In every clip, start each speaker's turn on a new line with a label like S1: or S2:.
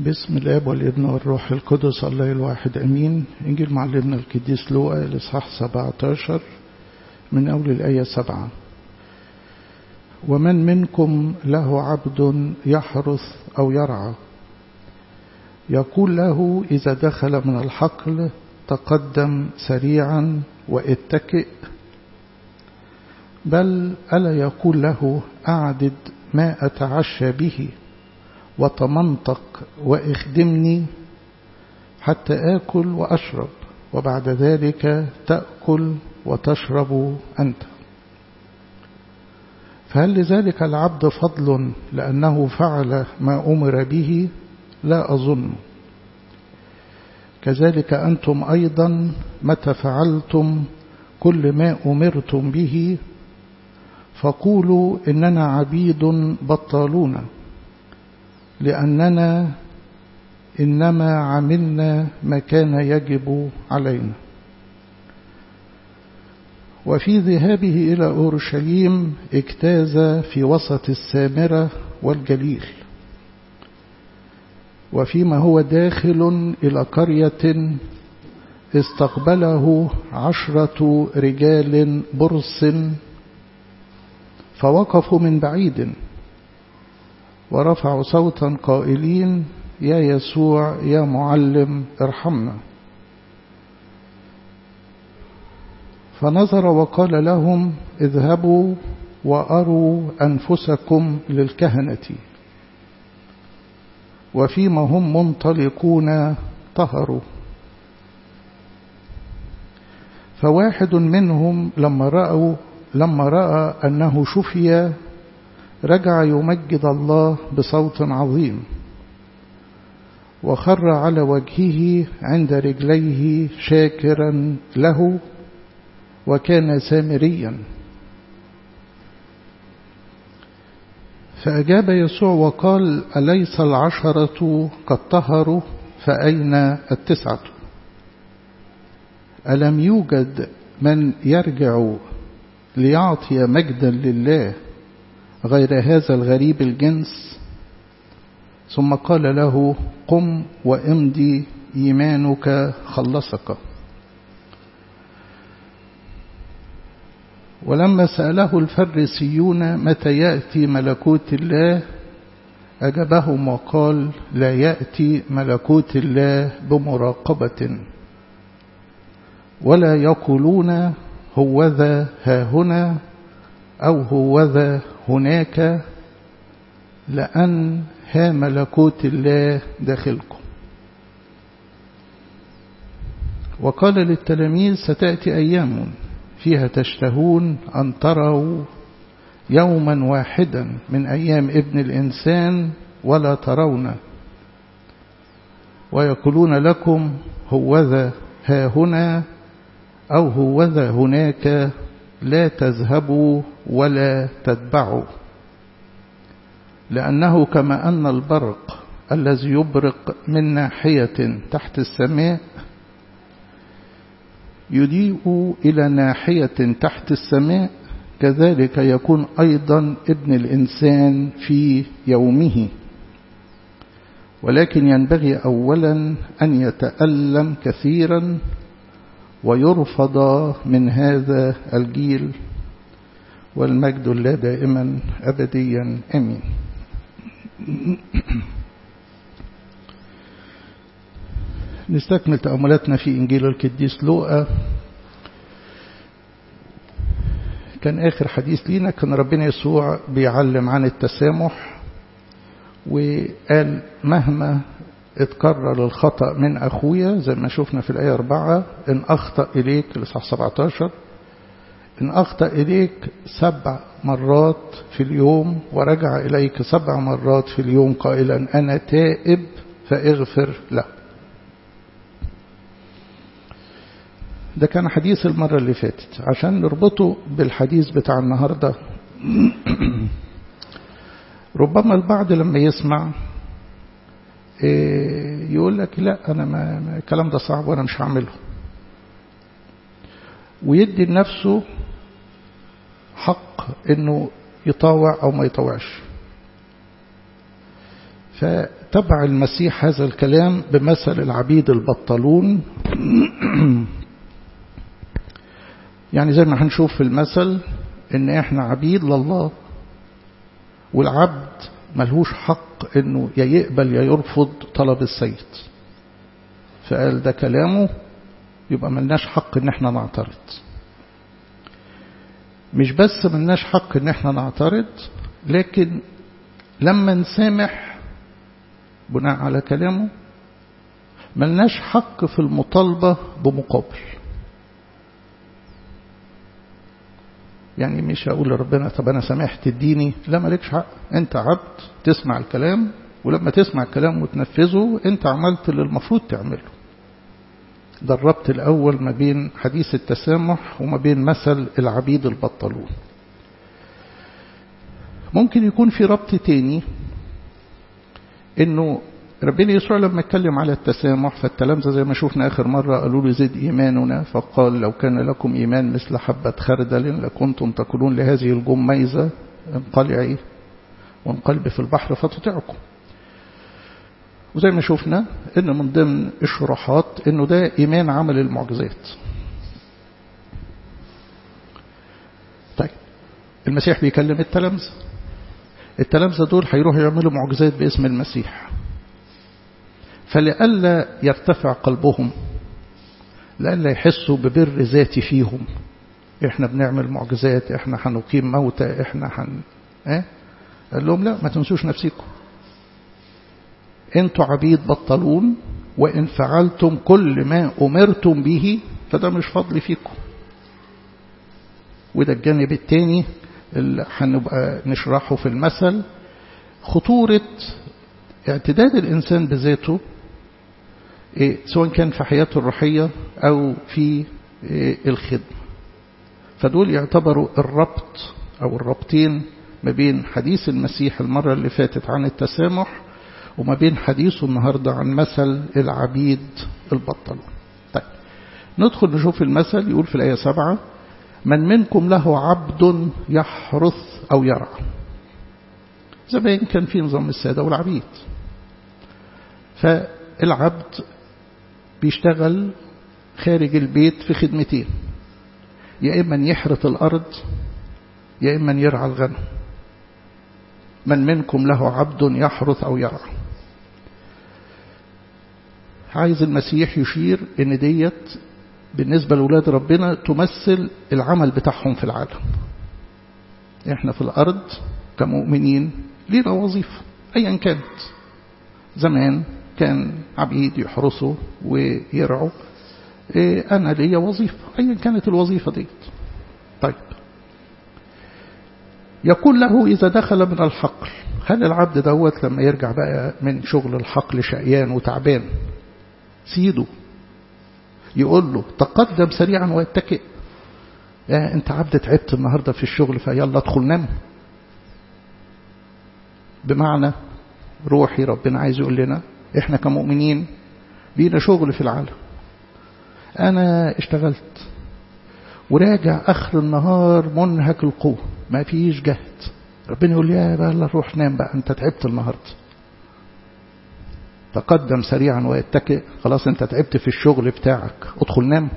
S1: باسم الاب والابن والروح القدس الله الواحد امين انجيل معلمنا القديس لوقا الاصحاح 17 من اول الايه 7 ومن منكم له عبد يحرث او يرعى يقول له اذا دخل من الحقل تقدم سريعا واتكئ بل الا يقول له اعدد ما اتعشى به وتمنطق واخدمني حتى آكل وأشرب وبعد ذلك تأكل وتشرب أنت فهل لذلك العبد فضل لأنه فعل ما أمر به لا أظن كذلك أنتم أيضا متى فعلتم كل ما أمرتم به فقولوا إننا عبيد بطالون لأننا إنما عملنا ما كان يجب علينا وفي ذهابه إلى أورشليم اجتاز في وسط السامرة والجليل وفيما هو داخل إلى قرية استقبله عشرة رجال برص فوقفوا من بعيد ورفعوا صوتا قائلين يا يسوع يا معلم ارحمنا فنظر وقال لهم اذهبوا واروا انفسكم للكهنه وفيما هم منطلقون طهروا فواحد منهم لما راوا لما راى انه شفي رجع يمجد الله بصوت عظيم وخر على وجهه عند رجليه شاكرا له وكان سامريا فأجاب يسوع وقال أليس العشرة قد طهروا فأين التسعة ألم يوجد من يرجع ليعطي مجدا لله غير هذا الغريب الجنس ثم قال له قم وامضي إيمانك خلصك ولما سأله الفريسيون متى يأتي ملكوت الله أجابهم وقال لا يأتي ملكوت الله بمراقبة ولا يقولون هوذا ها هنا أو هوذا هناك لأن ها ملكوت الله داخلكم وقال للتلاميذ ستأتي أيام فيها تشتهون أن تروا يوما واحدا من أيام ابن الإنسان ولا ترون ويقولون لكم هوذا ها هنا أو هوذا هناك لا تذهبوا ولا تتبعوا لأنه كما أن البرق الذي يبرق من ناحية تحت السماء يضيء إلى ناحية تحت السماء كذلك يكون أيضا ابن الإنسان في يومه ولكن ينبغي أولا أن يتألم كثيرا ويرفض من هذا الجيل والمجد الله دائما أبديا أمين نستكمل تأملاتنا في إنجيل القديس لوقا كان آخر حديث لينا كان ربنا يسوع بيعلم عن التسامح وقال مهما اتكرر الخطأ من أخويا زي ما شفنا في الآية 4 إن أخطأ إليك الإصحاح 17 إن أخطأ إليك سبع مرات في اليوم ورجع إليك سبع مرات في اليوم قائلا أنا تائب فاغفر له ده كان حديث المرة اللي فاتت عشان نربطه بالحديث بتاع النهاردة ربما البعض لما يسمع يقول لك لا أنا ما الكلام ده صعب وأنا مش هعمله ويدي لنفسه حق انه يطاوع او ما يطاوعش فتبع المسيح هذا الكلام بمثل العبيد البطلون يعني زي ما هنشوف في المثل ان احنا عبيد لله والعبد ملهوش حق انه يا يقبل يا يرفض طلب السيد فقال ده كلامه يبقى ملناش حق ان احنا نعترض مش بس ملناش حق ان احنا نعترض لكن لما نسامح بناء على كلامه ملناش حق في المطالبة بمقابل يعني مش هقول لربنا طب أنا سامحت اديني لا مالكش حق أنت عبد تسمع الكلام ولما تسمع الكلام وتنفذه أنت عملت اللي المفروض تعمله ده الربط الأول ما بين حديث التسامح وما بين مثل العبيد البطلون ممكن يكون في ربط تاني انه ربنا يسوع لما اتكلم على التسامح فالتلامذة زي ما شفنا آخر مرة قالوا له زد إيماننا فقال لو كان لكم إيمان مثل حبة خردل لكنتم تقولون لهذه الجميزة انقلعي وانقلبي في البحر فتطيعكم وزي ما شفنا ان من ضمن الشروحات انه ده ايمان عمل المعجزات طيب المسيح بيكلم التلامذة التلامذة دول هيروحوا يعملوا معجزات باسم المسيح فلئلا يرتفع قلبهم لئلا يحسوا ببر ذاتي فيهم احنا بنعمل معجزات احنا هنقيم موتى احنا هن اه؟ قال لهم لا ما تنسوش نفسكم انتوا عبيد بطلون وان فعلتم كل ما امرتم به فده مش فضل فيكم وده الجانب الثاني اللي هنبقى نشرحه في المثل خطورة اعتداد الإنسان بذاته إيه سواء كان في حياته الروحية أو في إيه الخدمة فدول يعتبروا الربط أو الربطين ما بين حديث المسيح المرة اللي فاتت عن التسامح وما بين حديثه النهاردة عن مثل العبيد البطلون طيب ندخل نشوف المثل يقول في الآية سبعة من منكم له عبد يحرث أو يرعى زمان كان في نظام السادة والعبيد فالعبد بيشتغل خارج البيت في خدمتين يا إما يحرث الأرض يا إما يرعى الغنم من منكم له عبد يحرث أو يرعى عايز المسيح يشير ان ديت بالنسبة لأولاد ربنا تمثل العمل بتاعهم في العالم احنا في الأرض كمؤمنين لينا وظيفة أيا كانت زمان كان عبيد يحرسوا ويرعوا إيه أنا ليا وظيفة أيا كانت الوظيفة ديت طيب يقول له إذا دخل من الحقل هل العبد دوت لما يرجع بقى من شغل الحقل شقيان وتعبان سيده يقول له تقدم سريعا واتكئ يا انت عبد تعبت النهارده في الشغل فيلا ادخل نام بمعنى روحي ربنا عايز يقول لنا احنا كمؤمنين لينا شغل في العالم انا اشتغلت وراجع اخر النهار منهك القوه ما فيش جهد ربنا يقول يا بقى روح نام بقى انت تعبت النهارده تقدم سريعا ويتكئ خلاص انت تعبت في الشغل بتاعك ادخل نام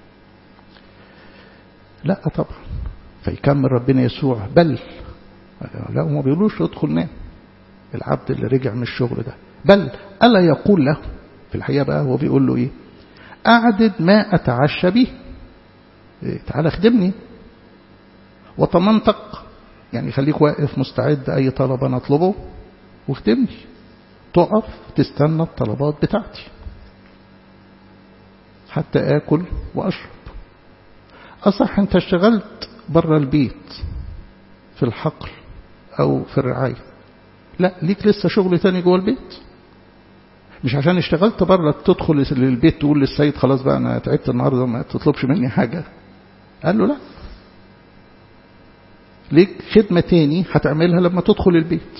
S1: لا طبعا فيكمل ربنا يسوع بل لا ما بيقولوش ادخل نام العبد اللي رجع من الشغل ده بل ألا يقول له في الحقيقة بقى هو بيقول له ايه أعدد ما أتعشى به إيه تعالى خدمني وتمنطق يعني خليك واقف مستعد أي طلب أنا أطلبه واخدمني تقف تستنى الطلبات بتاعتي حتى آكل وأشرب أصح أنت اشتغلت بره البيت في الحقل أو في الرعاية لا ليك لسه شغل تاني جوه البيت مش عشان اشتغلت بره تدخل للبيت تقول للسيد خلاص بقى أنا تعبت النهاردة ما تطلبش مني حاجة قال له لا ليك خدمة تاني هتعملها لما تدخل البيت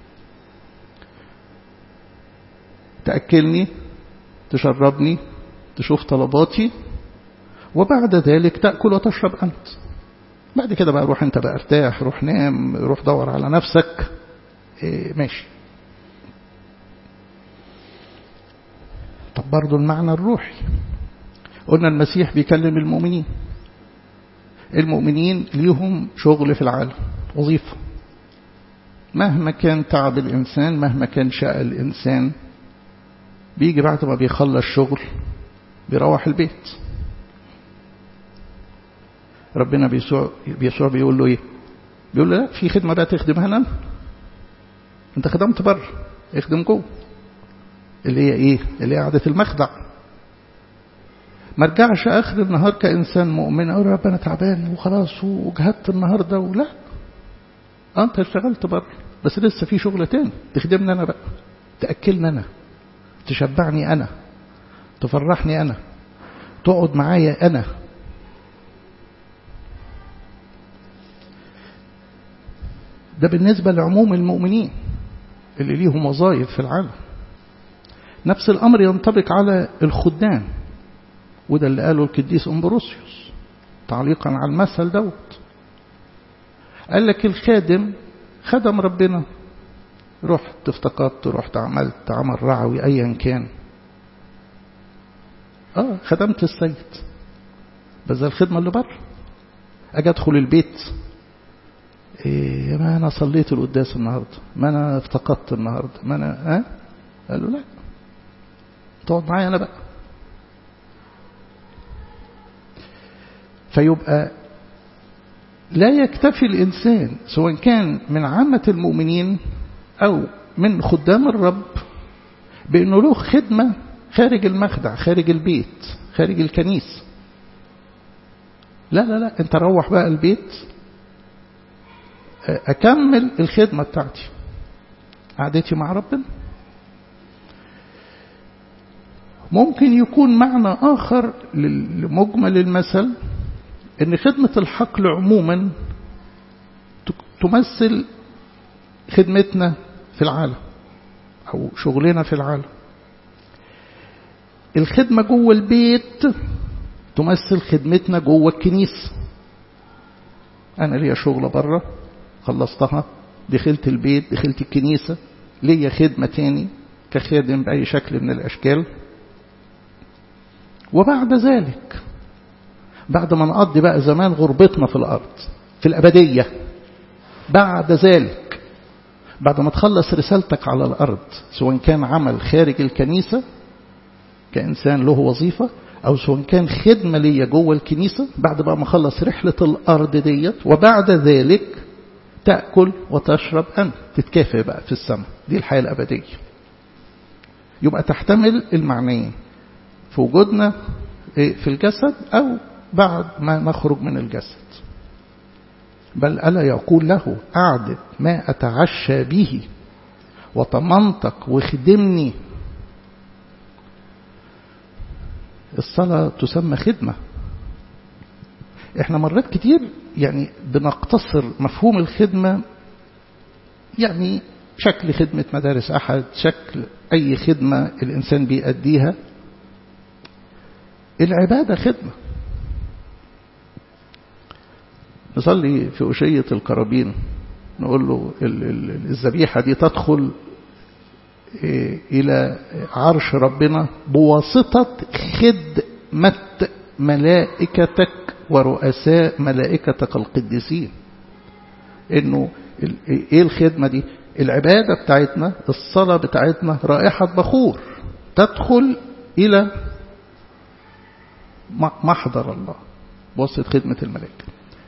S1: تأكلني تشربني تشوف طلباتي وبعد ذلك تأكل وتشرب أنت بعد كده بقى روح أنت بقى ارتاح روح نام روح دور على نفسك إيه ماشي برضو المعنى الروحي قلنا المسيح بيكلم المؤمنين المؤمنين ليهم شغل في العالم وظيفة مهما كان تعب الإنسان مهما كان شقى الإنسان بيجي بعد ما بيخلص شغل بيروح البيت ربنا بيسوع بيسوع بيقول له ايه بيقول له لا في خدمة بقى تخدمها أنا أنت خدمت بره اخدم جوه اللي هي إيه اللي هي قعدة المخدع ما ارجعش آخر النهار كإنسان مؤمن أقول رب أنا تعبان وخلاص وجهدت النهاردة ولا أنت اشتغلت بره بس لسه في شغل تاني تخدمني أنا بقى تأكلني أنا تشبعني أنا تفرحني أنا تقعد معايا أنا ده بالنسبة لعموم المؤمنين اللي ليهم وظائف في العالم نفس الأمر ينطبق على الخدام وده اللي قاله القديس أمبروسيوس تعليقا على المثل دوت قال لك الخادم خدم ربنا رحت افتقدت رحت عملت عمل رعوي أيا كان اه خدمت السيد بس ده الخدمة اللي بره أجي أدخل البيت إيه ما أنا صليت القداس النهاردة ما أنا افتقدت النهاردة ما أنا ها أه؟ قال له لا تقعد معايا أنا بقى فيبقى لا يكتفي الإنسان سواء كان من عامة المؤمنين أو من خدام الرب بأنه له خدمة خارج المخدع خارج البيت خارج الكنيسة لا لا لا انت روح بقى البيت أكمل الخدمة بتاعتي قعدتي مع ربنا ممكن يكون معنى آخر لمجمل المثل ان خدمة الحقل عموما تمثل خدمتنا في العالم او شغلنا في العالم الخدمة جوه البيت تمثل خدمتنا جوه الكنيسة انا ليا شغلة بره خلصتها دخلت البيت دخلت الكنيسة ليا خدمة تاني كخادم بأي شكل من الأشكال وبعد ذلك بعد ما نقضي بقى زمان غربتنا في الأرض في الأبدية بعد ذلك بعد ما تخلص رسالتك على الأرض سواء كان عمل خارج الكنيسة كإنسان له وظيفة أو سواء كان خدمة ليا جوه الكنيسة بعد بقى ما خلص رحلة الأرض ديت وبعد ذلك تأكل وتشرب أنت تتكافئ بقى في السماء دي الحياة الأبدية يبقى تحتمل المعنيين في وجودنا في الجسد أو بعد ما نخرج من الجسد بل ألا يقول له أعدد ما أتعشى به وطمنتك وخدمني الصلاة تسمى خدمة احنا مرات كتير يعني بنقتصر مفهوم الخدمة يعني شكل خدمة مدارس أحد شكل أي خدمة الإنسان بيأديها العبادة خدمة نصلي في أشية القرابين نقول له الذبيحة دي تدخل إلى عرش ربنا بواسطة خدمة ملائكتك ورؤساء ملائكتك القديسين إنه إيه الخدمة دي العبادة بتاعتنا الصلاة بتاعتنا رائحة بخور تدخل إلى محضر الله بواسطة خدمة الملائكة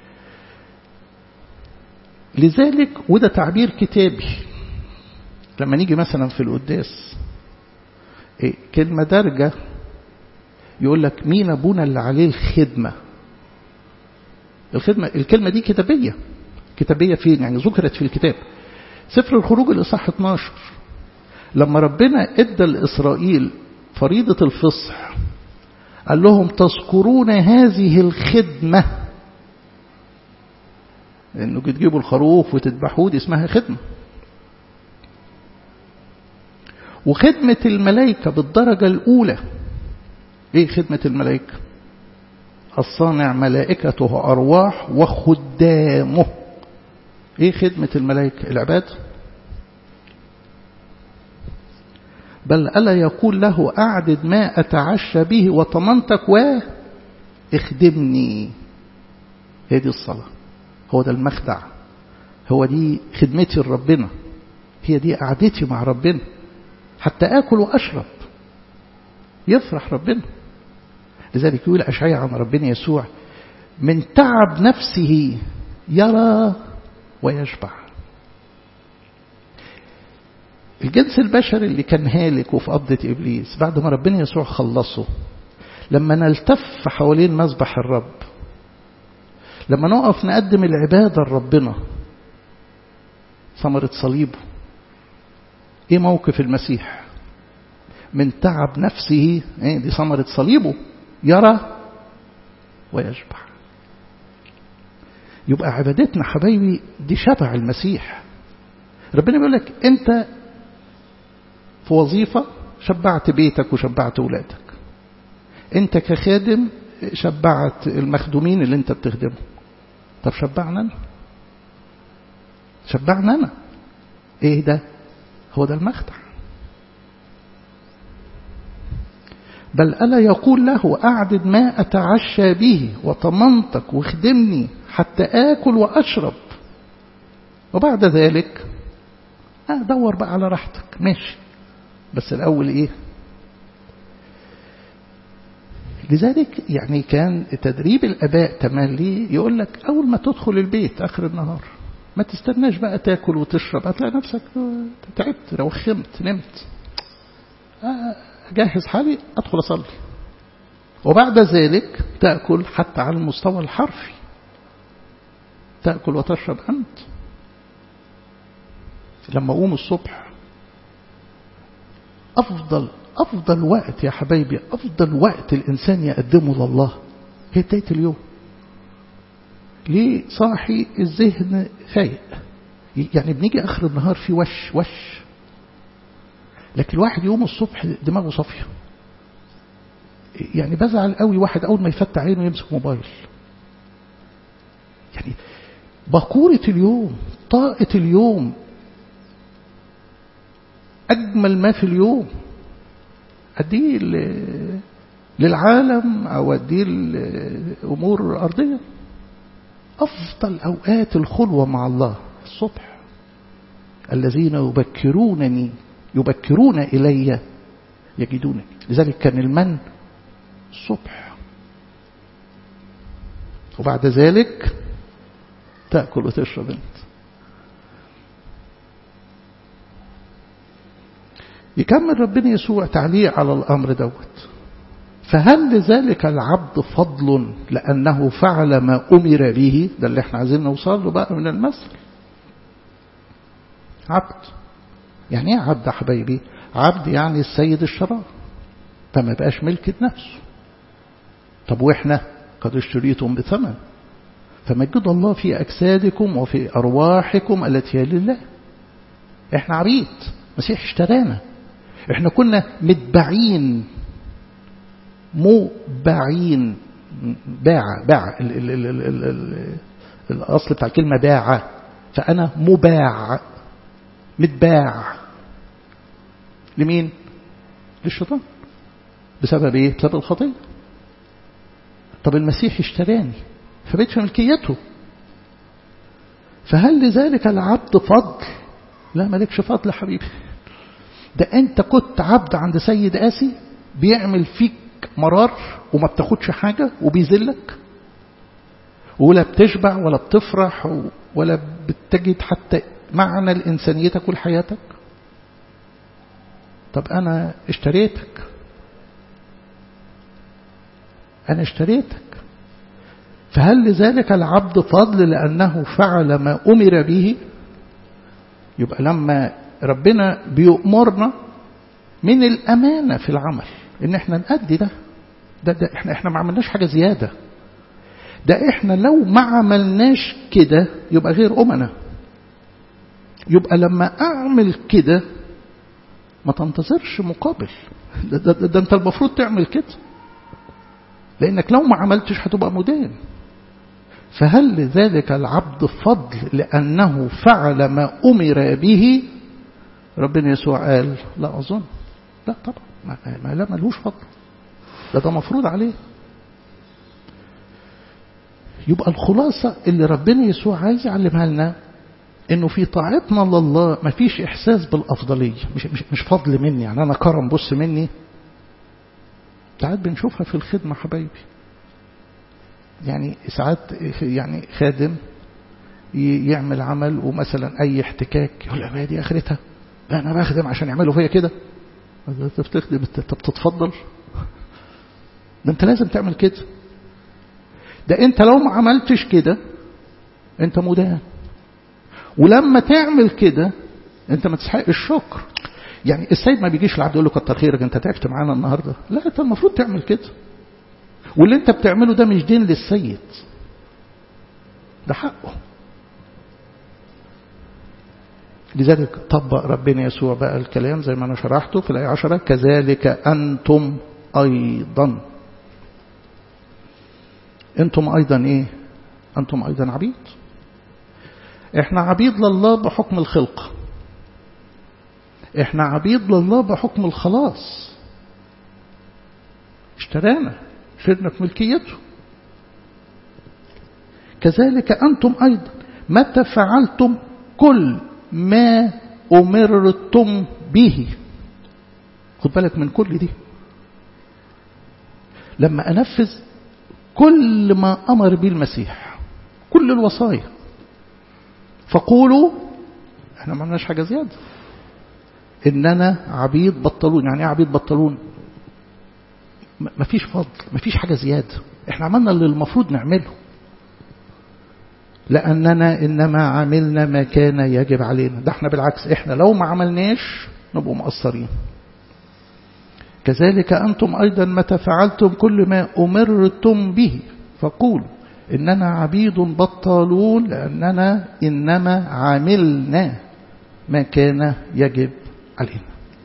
S1: لذلك وده تعبير كتابي لما نيجي مثلا في القداس إيه كلمة درجة يقول لك مين أبونا اللي عليه الخدمة الخدمة الكلمة دي كتابية كتابية فين يعني ذكرت في الكتاب سفر الخروج الإصحاح 12 لما ربنا ادى لإسرائيل فريضة الفصح قال لهم تذكرون هذه الخدمة انه تجيبوا الخروف وتذبحوه دي اسمها خدمة وخدمة الملائكة بالدرجة الأولى ايه خدمة الملائكة الصانع ملائكته أرواح وخدامه ايه خدمة الملائكة العباد بل ألا يقول له أعدد ما أتعشى به وطمنتك واخدمني هي دي الصلاة هو ده المخدع هو دي خدمتي لربنا هي دي قعدتي مع ربنا حتى آكل وأشرب يفرح ربنا لذلك يقول أشعياء عن ربنا يسوع من تعب نفسه يرى ويشبع الجنس البشري اللي كان هالك وفي قبضة إبليس بعد ما ربنا يسوع خلصه لما نلتف حوالين مذبح الرب لما نقف نقدم العبادة لربنا ثمرة صليبه ايه موقف المسيح من تعب نفسه ايه دي ثمرة صليبه يرى ويشبع يبقى عبادتنا حبايبي دي شبع المسيح ربنا بيقول لك انت في وظيفة شبعت بيتك وشبعت ولادك انت كخادم شبعت المخدومين اللي انت بتخدمهم طب شبعنا انا شبعنا انا ايه ده هو ده المخدع بل ألا يقول له أعدد ما أتعشى به وطمنتك واخدمني حتى آكل وأشرب وبعد ذلك دور بقى على راحتك ماشي بس الأول إيه لذلك يعني كان تدريب الآباء تملي يقول لك أول ما تدخل البيت آخر النهار ما تستناش بقى تاكل وتشرب هتلاقي نفسك تعبت روخمت نمت أجهز حالي أدخل أصلي وبعد ذلك تأكل حتى على المستوى الحرفي تأكل وتشرب أنت لما أقوم الصبح أفضل أفضل وقت يا حبايبي أفضل وقت الإنسان يقدمه لله هي بداية اليوم ليه صاحي الذهن فايق يعني بنيجي آخر النهار في وش وش لكن الواحد يوم الصبح دماغه صافية يعني بزعل قوي واحد أول ما يفتح عينه يمسك موبايل يعني بقورة اليوم طاقة اليوم أجمل ما في اليوم أديه للعالم أو أديه الأمور الأرضية أفضل أوقات الخلوة مع الله الصبح الذين يبكرونني يبكرون إلي يجدونني لذلك كان المن الصبح وبعد ذلك تأكل وتشرب انت يكمل ربنا يسوع تعليق على الأمر دوت فهل لذلك العبد فضل لأنه فعل ما أمر به ده اللي احنا عايزين نوصل له بقى من المثل عبد يعني ايه عبد يا حبايبي عبد يعني السيد الشرار فما بقاش ملكة نفسه طب واحنا قد اشتريتم بثمن فمجد الله في أجسادكم وفي أرواحكم التي هي لله احنا عبيد مسيح اشترانا احنا كنا متباعين مباعين باع باع ال ال ال ال ال ال الأصل بتاع الكلمة باع فأنا مباع متباع لمين للشيطان بسبب ايه بسبب الخطية طب المسيح اشتراني فبقيت في ملكيته فهل لذلك العبد فضل لا مالكش فضل حبيبي ده انت كنت عبد عند سيد قاسي بيعمل فيك مرار وما بتاخدش حاجة وبيذلك ولا بتشبع ولا بتفرح ولا بتجد حتى معنى لإنسانيتك ولحياتك طب أنا اشتريتك أنا اشتريتك فهل لذلك العبد فضل لأنه فعل ما أمر به يبقى لما ربنا بيؤمرنا من الأمانة في العمل إن احنا نأدي ده ده, ده احنا احنا ما عملناش حاجة زيادة ده احنا لو ما عملناش كده يبقى غير أمنا يبقى لما أعمل كده ما تنتظرش مقابل ده, ده, ده, ده انت المفروض تعمل كده لأنك لو ما عملتش هتبقى مدان فهل لذلك العبد فضل لأنه فعل ما أمر به ربنا يسوع قال لا أظن لا طبعا ما, ما لا ملوش فضل ده ده مفروض عليه يبقى الخلاصة اللي ربنا يسوع عايز يعلمها لنا انه في طاعتنا لله ما فيش احساس بالافضليه مش مش مش فضل مني يعني انا كرم بص مني ساعات بنشوفها في الخدمه حبايبي يعني ساعات يعني خادم يعمل عمل ومثلا اي احتكاك يقول لا دي اخرتها انا بخدم عشان يعملوا فيا كده انت بتخدم انت بتتفضل ده انت لازم تعمل كده ده انت لو ما عملتش كده انت مدان ولما تعمل كده انت ما تستحق الشكر يعني السيد ما بيجيش العبد يقول له كتر خيرك انت تعبت معانا النهارده لا انت المفروض تعمل كده واللي انت بتعمله ده مش دين للسيد ده حقه لذلك طبق ربنا يسوع بقى الكلام زي ما انا شرحته في الايه 10 كذلك انتم ايضا انتم ايضا ايه انتم ايضا عبيد احنا عبيد لله بحكم الخلق احنا عبيد لله بحكم الخلاص اشترانا شرنا في ملكيته كذلك أنتم أيضا متى فعلتم كل ما أمرتم به خد بالك من كل دي لما أنفذ كل ما أمر به المسيح كل الوصايا فقولوا احنا ما عملناش حاجة زيادة إننا عبيد بطلون يعني ايه عبيد بطلون ما فيش فضل ما فيش حاجة زيادة احنا عملنا اللي المفروض نعمله لأننا إنما عملنا ما كان يجب علينا ده احنا بالعكس احنا لو ما عملناش نبقوا مقصرين كذلك أنتم أيضا متى فعلتم كل ما أمرتم به فقولوا إننا عبيد بطالون لأننا إنما عملنا ما كان يجب علينا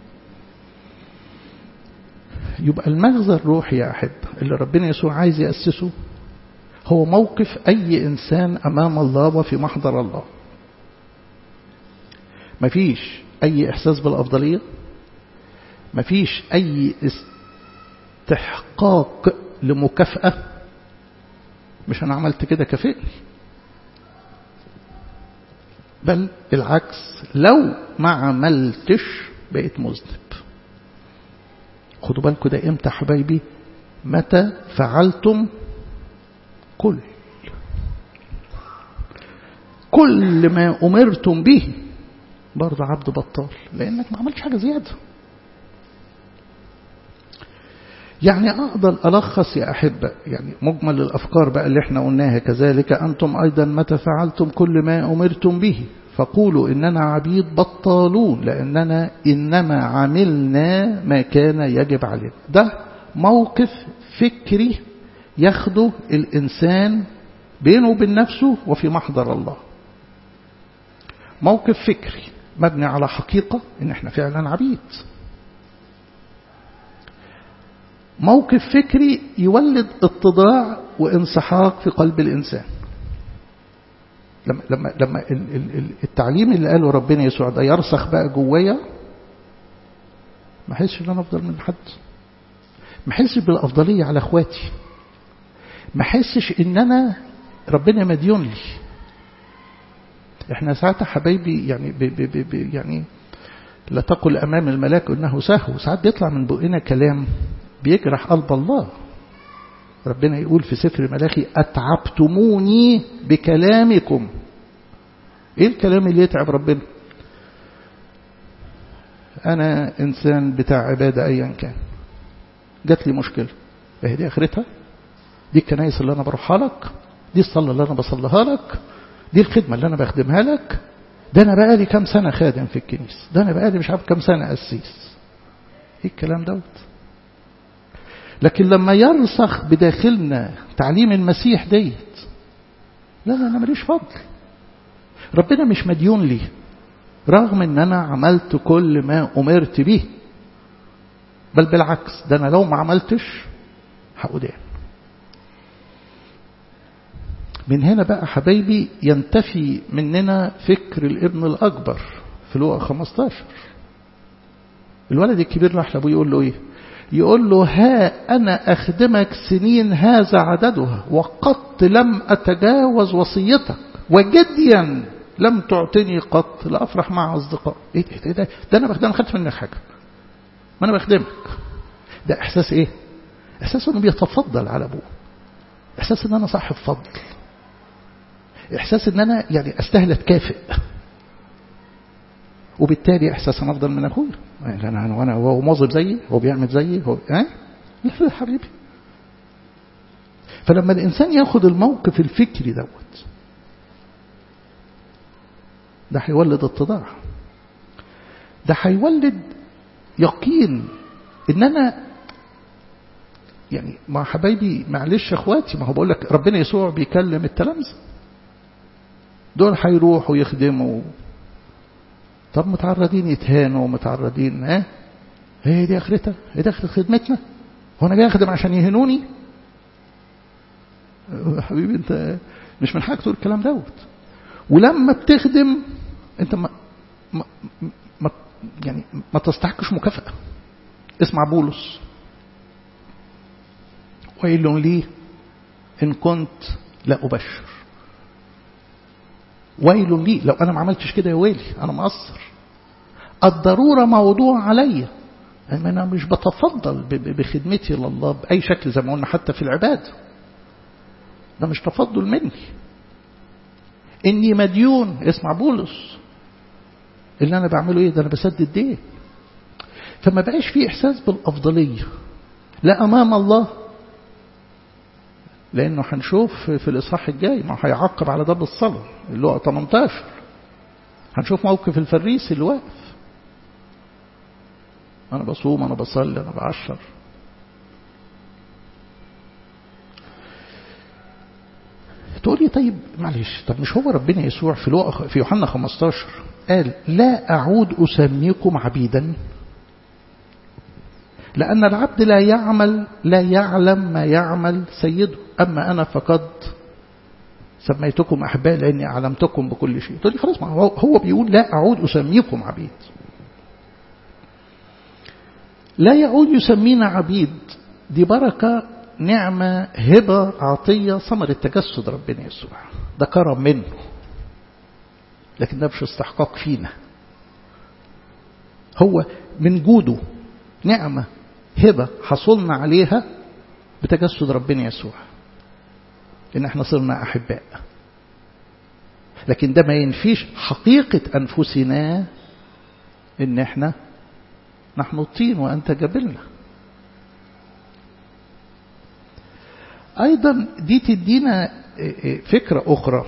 S1: يبقى المغزى الروحي يا أحب اللي ربنا يسوع عايز يأسسه هو موقف أي إنسان أمام الله وفي محضر الله مفيش أي إحساس بالأفضلية مفيش أي استحقاق لمكافأة مش أنا عملت كده كافئني بل بالعكس لو ما عملتش بقيت مذنب خدوا بالكم ده امتى حبايبي متى فعلتم كل كل ما أمرتم به برضه عبد بطال لأنك ما عملتش حاجة زيادة يعني أقدر ألخص يا أحبة يعني مجمل الأفكار بقى اللي احنا قلناها كذلك أنتم أيضا متى فعلتم كل ما أمرتم به فقولوا إننا عبيد بطالون لأننا إنما عملنا ما كان يجب علينا ده موقف فكري ياخده الإنسان بينه وبين نفسه وفي محضر الله موقف فكري مبني على حقيقة إن احنا فعلا عبيد موقف فكري يولد اتضاع وانسحاق في قلب الإنسان لما لما لما التعليم اللي قاله ربنا يسوع ده يرسخ بقى جوايا ما احسش ان انا افضل من حد ما احسش بالافضليه على اخواتي ما احسش ان انا ربنا مديون لي احنا ساعات حبايبي يعني بي بي بي بي يعني لا تقل امام الملاك انه سهو ساعات بيطلع من بقنا كلام بيجرح قلب الله ربنا يقول في سفر ملاخي أتعبتموني بكلامكم إيه الكلام اللي يتعب ربنا أنا إنسان بتاع عبادة أيا كان جات لي مشكلة اهي دي آخرتها دي الكنايس اللي أنا بروحها لك دي الصلاة اللي أنا بصليها لك دي الخدمة اللي أنا بخدمها لك ده أنا بقالي كام سنة خادم في الكنيسة ده أنا بقالي مش عارف كام سنة قسيس إيه الكلام دوت لكن لما يرسخ بداخلنا تعليم المسيح ديت لا لا أنا ماليش فضل ربنا مش مديون لي رغم ان انا عملت كل ما امرت به بل بالعكس ده انا لو ما عملتش هقدام من هنا بقى حبايبي ينتفي مننا فكر الابن الاكبر في لوقا 15 الولد الكبير راح لابوه يقول له ايه يقول له ها أنا أخدمك سنين هذا عددها وقط لم أتجاوز وصيتك وجديا لم تعطني قط لأفرح مع أصدقاء إيه ده, إيه ده, ده أنا بخدمك خدت منك حاجة ما أنا بخدمك ده إحساس إيه إحساس أنه بيتفضل على أبوه إحساس أن أنا صاحب فضل إحساس أن أنا يعني أستاهل أتكافئ وبالتالي إحساس أنا أفضل من أخويا يعني أنا وأنا هو مواظب زيي هو بيعمل زيي هو ها لا لا حبيبي فلما الإنسان ياخد الموقف الفكري دوت ده هيولد اتضاع ده هيولد يقين ان انا يعني مع حبايبي معلش اخواتي ما هو بقول لك ربنا يسوع بيكلم التلامذه دول هيروحوا يخدموا طب متعرضين يتهانوا ومتعرضين ها هي دي اخرتها هي دي اخرة خدمتنا هو انا جاي اخدم عشان يهنوني حبيبي انت مش من حقك تقول الكلام دوت ولما بتخدم انت ما, ما, ما يعني ما تستحقش مكافأة اسمع بولس ويل لي إن كنت لا أبشر ويل لي لو أنا ما عملتش كده يا ويلي أنا مقصر الضرورة موضوع عليا أنا مش بتفضل بخدمتي لله بأي شكل زي ما قلنا حتى في العبادة ده مش تفضل مني إني مديون اسمع بولس اللي أنا بعمله إيه ده أنا بسدد دين فما بقاش فيه إحساس بالأفضلية لا أمام الله لأنه هنشوف في الإصحاح الجاي ما هيعقب على ده بالصلاة اللي هو 18 هنشوف موقف الفريس اللي واقف أنا بصوم أنا بصلي أنا بعشر تقولي طيب معلش طب مش هو ربنا يسوع في في يوحنا 15 قال لا أعود أسميكم عبيدا لأن العبد لا يعمل لا يعلم ما يعمل سيده أما أنا فقد سميتكم أحباء لأني أعلمتكم بكل شيء تقول لي خلاص ما هو, هو بيقول لا أعود أسميكم عبيد لا يعود يسمينا عبيد دي بركة نعمة هبة عطية ثمرة تجسد ربنا يسوع ده كرم منه لكن ده مش استحقاق فينا هو من جوده نعمة هبة حصلنا عليها بتجسد ربنا يسوع إن احنا صرنا أحباء لكن ده ما ينفيش حقيقة أنفسنا إن احنا نحن الطين وأنت جبلنا أيضا دي تدينا فكرة أخرى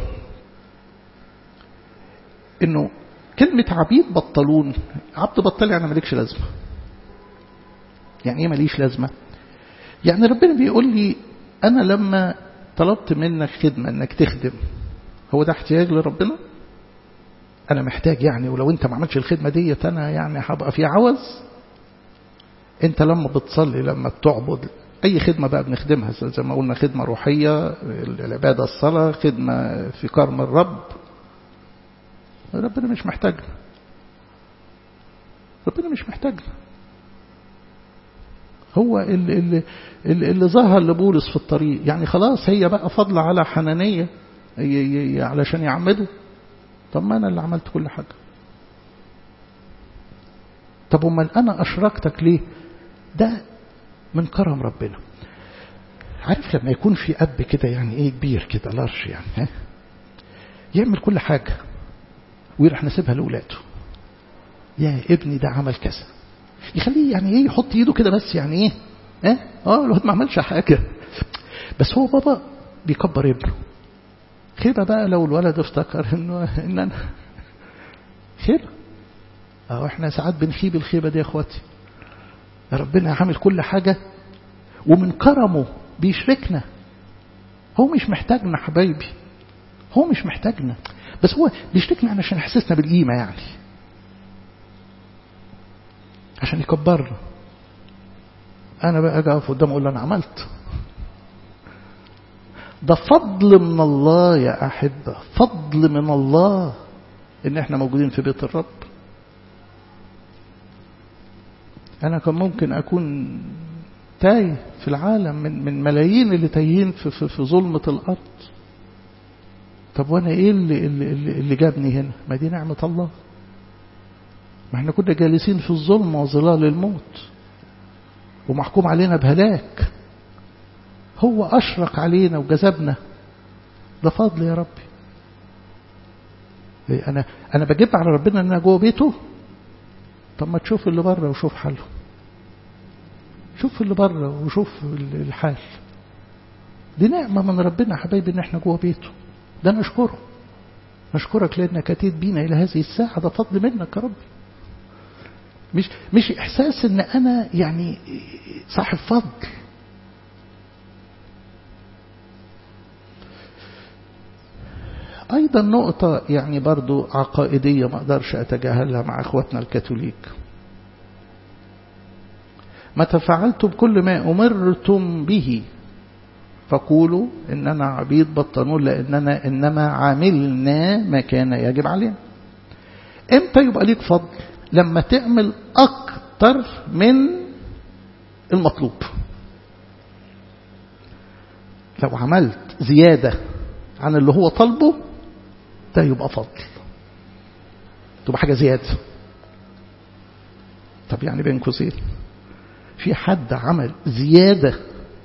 S1: إنه كلمة عبيد بطلون عبد بطل يعني مالكش لازمة يعني ايه ماليش لازمة يعني ربنا بيقول لي أنا لما طلبت منك خدمة أنك تخدم هو ده احتياج لربنا أنا محتاج يعني ولو أنت ما عملتش الخدمة ديت أنا يعني هبقى في عوز أنت لما بتصلي لما بتعبد أي خدمة بقى بنخدمها زي ما قلنا خدمة روحية العبادة الصلاة خدمة في كرم الرب ربنا مش محتاجنا ربنا مش محتاجنا هو اللي, اللي, اللي, اللي ظهر لبولس في الطريق يعني خلاص هي بقى فضل على حنانية علشان يعمدوا طب ما أنا اللي عملت كل حاجة طب امال أنا أشركتك ليه ده من كرم ربنا عارف لما يكون في أب كده يعني إيه كبير كده لارش يعني ها يعمل كل حاجة ويروح نسيبها لأولاده يا ابني ده عمل كذا يخليه يعني ايه يحط ايده كده بس يعني ايه اه اه الواد ما عملش حاجه بس هو بابا بيكبر ابنه كده بقى لو الولد افتكر انه ان انا خير اه احنا ساعات بنخيب الخيبه دي يا اخواتي ربنا عامل كل حاجه ومن كرمه بيشركنا هو مش محتاجنا حبايبي هو مش محتاجنا بس هو بيشركنا علشان يحسسنا بالقيمه يعني عشان يكبرنا انا بقى اجي اقف قدامه اقول له انا عملت ده فضل من الله يا احبه فضل من الله ان احنا موجودين في بيت الرب أنا كان ممكن أكون تايه في العالم من من ملايين اللي تايهين في, في, في ظلمة الأرض طب وأنا إيه اللي, اللي, اللي جابني هنا ما دي نعمة الله ما احنا كنا جالسين في الظلم وظلال الموت ومحكوم علينا بهلاك هو أشرق علينا وجذبنا ده فضل يا ربي أنا أنا بجيب على ربنا إن أنا جوه بيته طب ما تشوف اللي بره وشوف حاله شوف اللي بره وشوف الحال دي نعمة من ربنا حبايبي إن إحنا جوه بيته ده نشكره نشكرك لأنك أتيت بينا إلى هذه الساعة ده فضل منك يا ربي مش مش إحساس إن أنا يعني صاحب فضل أيضا نقطة يعني برضو عقائدية ما أقدرش أتجاهلها مع أخواتنا الكاثوليك ما تفعلتم كل ما أمرتم به فقولوا إننا عبيد بطنون لأننا إنما عملنا ما كان يجب علينا إمتى يبقى ليك فضل لما تعمل أكتر من المطلوب لو عملت زيادة عن اللي هو طالبه ده يبقى فضل تبقى حاجة زيادة طب يعني بين قوسين في حد عمل زيادة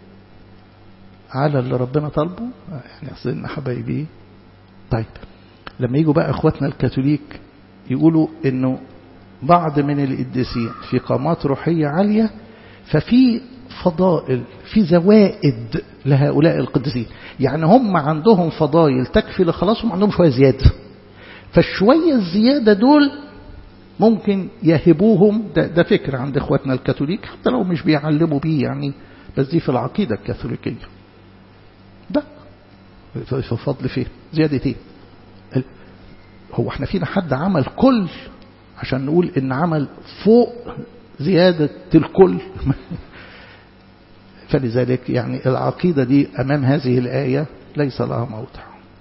S1: على اللي ربنا طالبه يعني أصلنا حبايبي طيب لما يجوا بقى اخواتنا الكاثوليك يقولوا انه بعض من القديسين في قامات روحية عالية ففي فضائل في زوائد لهؤلاء القديسين يعني هم عندهم فضائل تكفي لخلاصهم عندهم شوية زيادة فالشوية الزيادة دول ممكن يهبوهم ده, ده فكر عند اخواتنا الكاثوليك حتى لو مش بيعلموا بيه يعني بس دي في العقيدة الكاثوليكية ده في فضل فيه زيادة ايه هو احنا فينا حد عمل كل عشان نقول ان عمل فوق زيادة الكل فلذلك يعني العقيدة دي أمام هذه الآية ليس لها موضع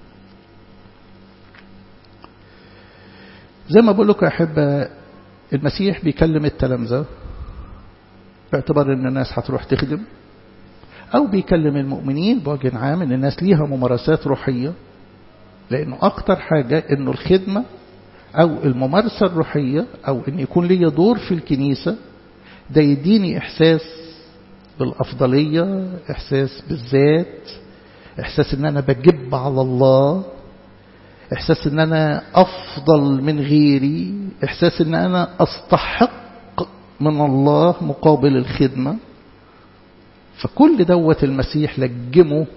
S1: زي ما بقول لكم يا أحبة المسيح بيكلم التلامذة باعتبار ان الناس هتروح تخدم أو بيكلم المؤمنين بوجه عام ان الناس ليها ممارسات روحية لأنه أكتر حاجة انه الخدمة أو الممارسة الروحية أو ان يكون لي دور في الكنيسة ده يديني إحساس بالأفضلية إحساس بالذات إحساس إن أنا بجب على الله إحساس إن أنا أفضل من غيري إحساس إن أنا أستحق من الله مقابل الخدمة فكل دوت المسيح لجمه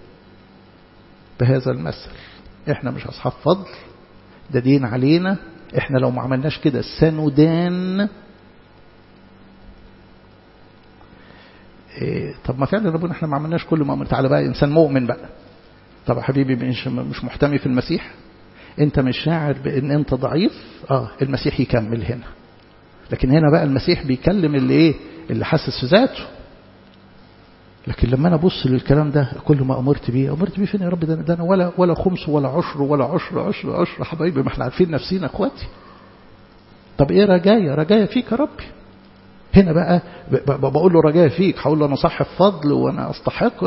S1: بهذا المثل إحنا مش أصحاب فضل ده دين علينا إحنا لو ما عملناش كده سندان إيه طب ما فعلا ربنا احنا ما عملناش كل ما عملت تعالى بقى انسان مؤمن بقى طب يا حبيبي مش مش محتمي في المسيح انت مش شاعر بان انت ضعيف اه المسيح يكمل هنا لكن هنا بقى المسيح بيكلم اللي ايه اللي حاسس في ذاته لكن لما انا ابص للكلام ده كل ما امرت بيه امرت بيه فين يا رب ده, ده انا ولا ولا خمس ولا عشر ولا عشر عشر عشر حبايبي ما احنا عارفين نفسينا اخواتي طب ايه رجايا رجايا فيك يا ربي هنا بقى بقول له رجاء فيك هقول له انا صاحب فضل وانا استحق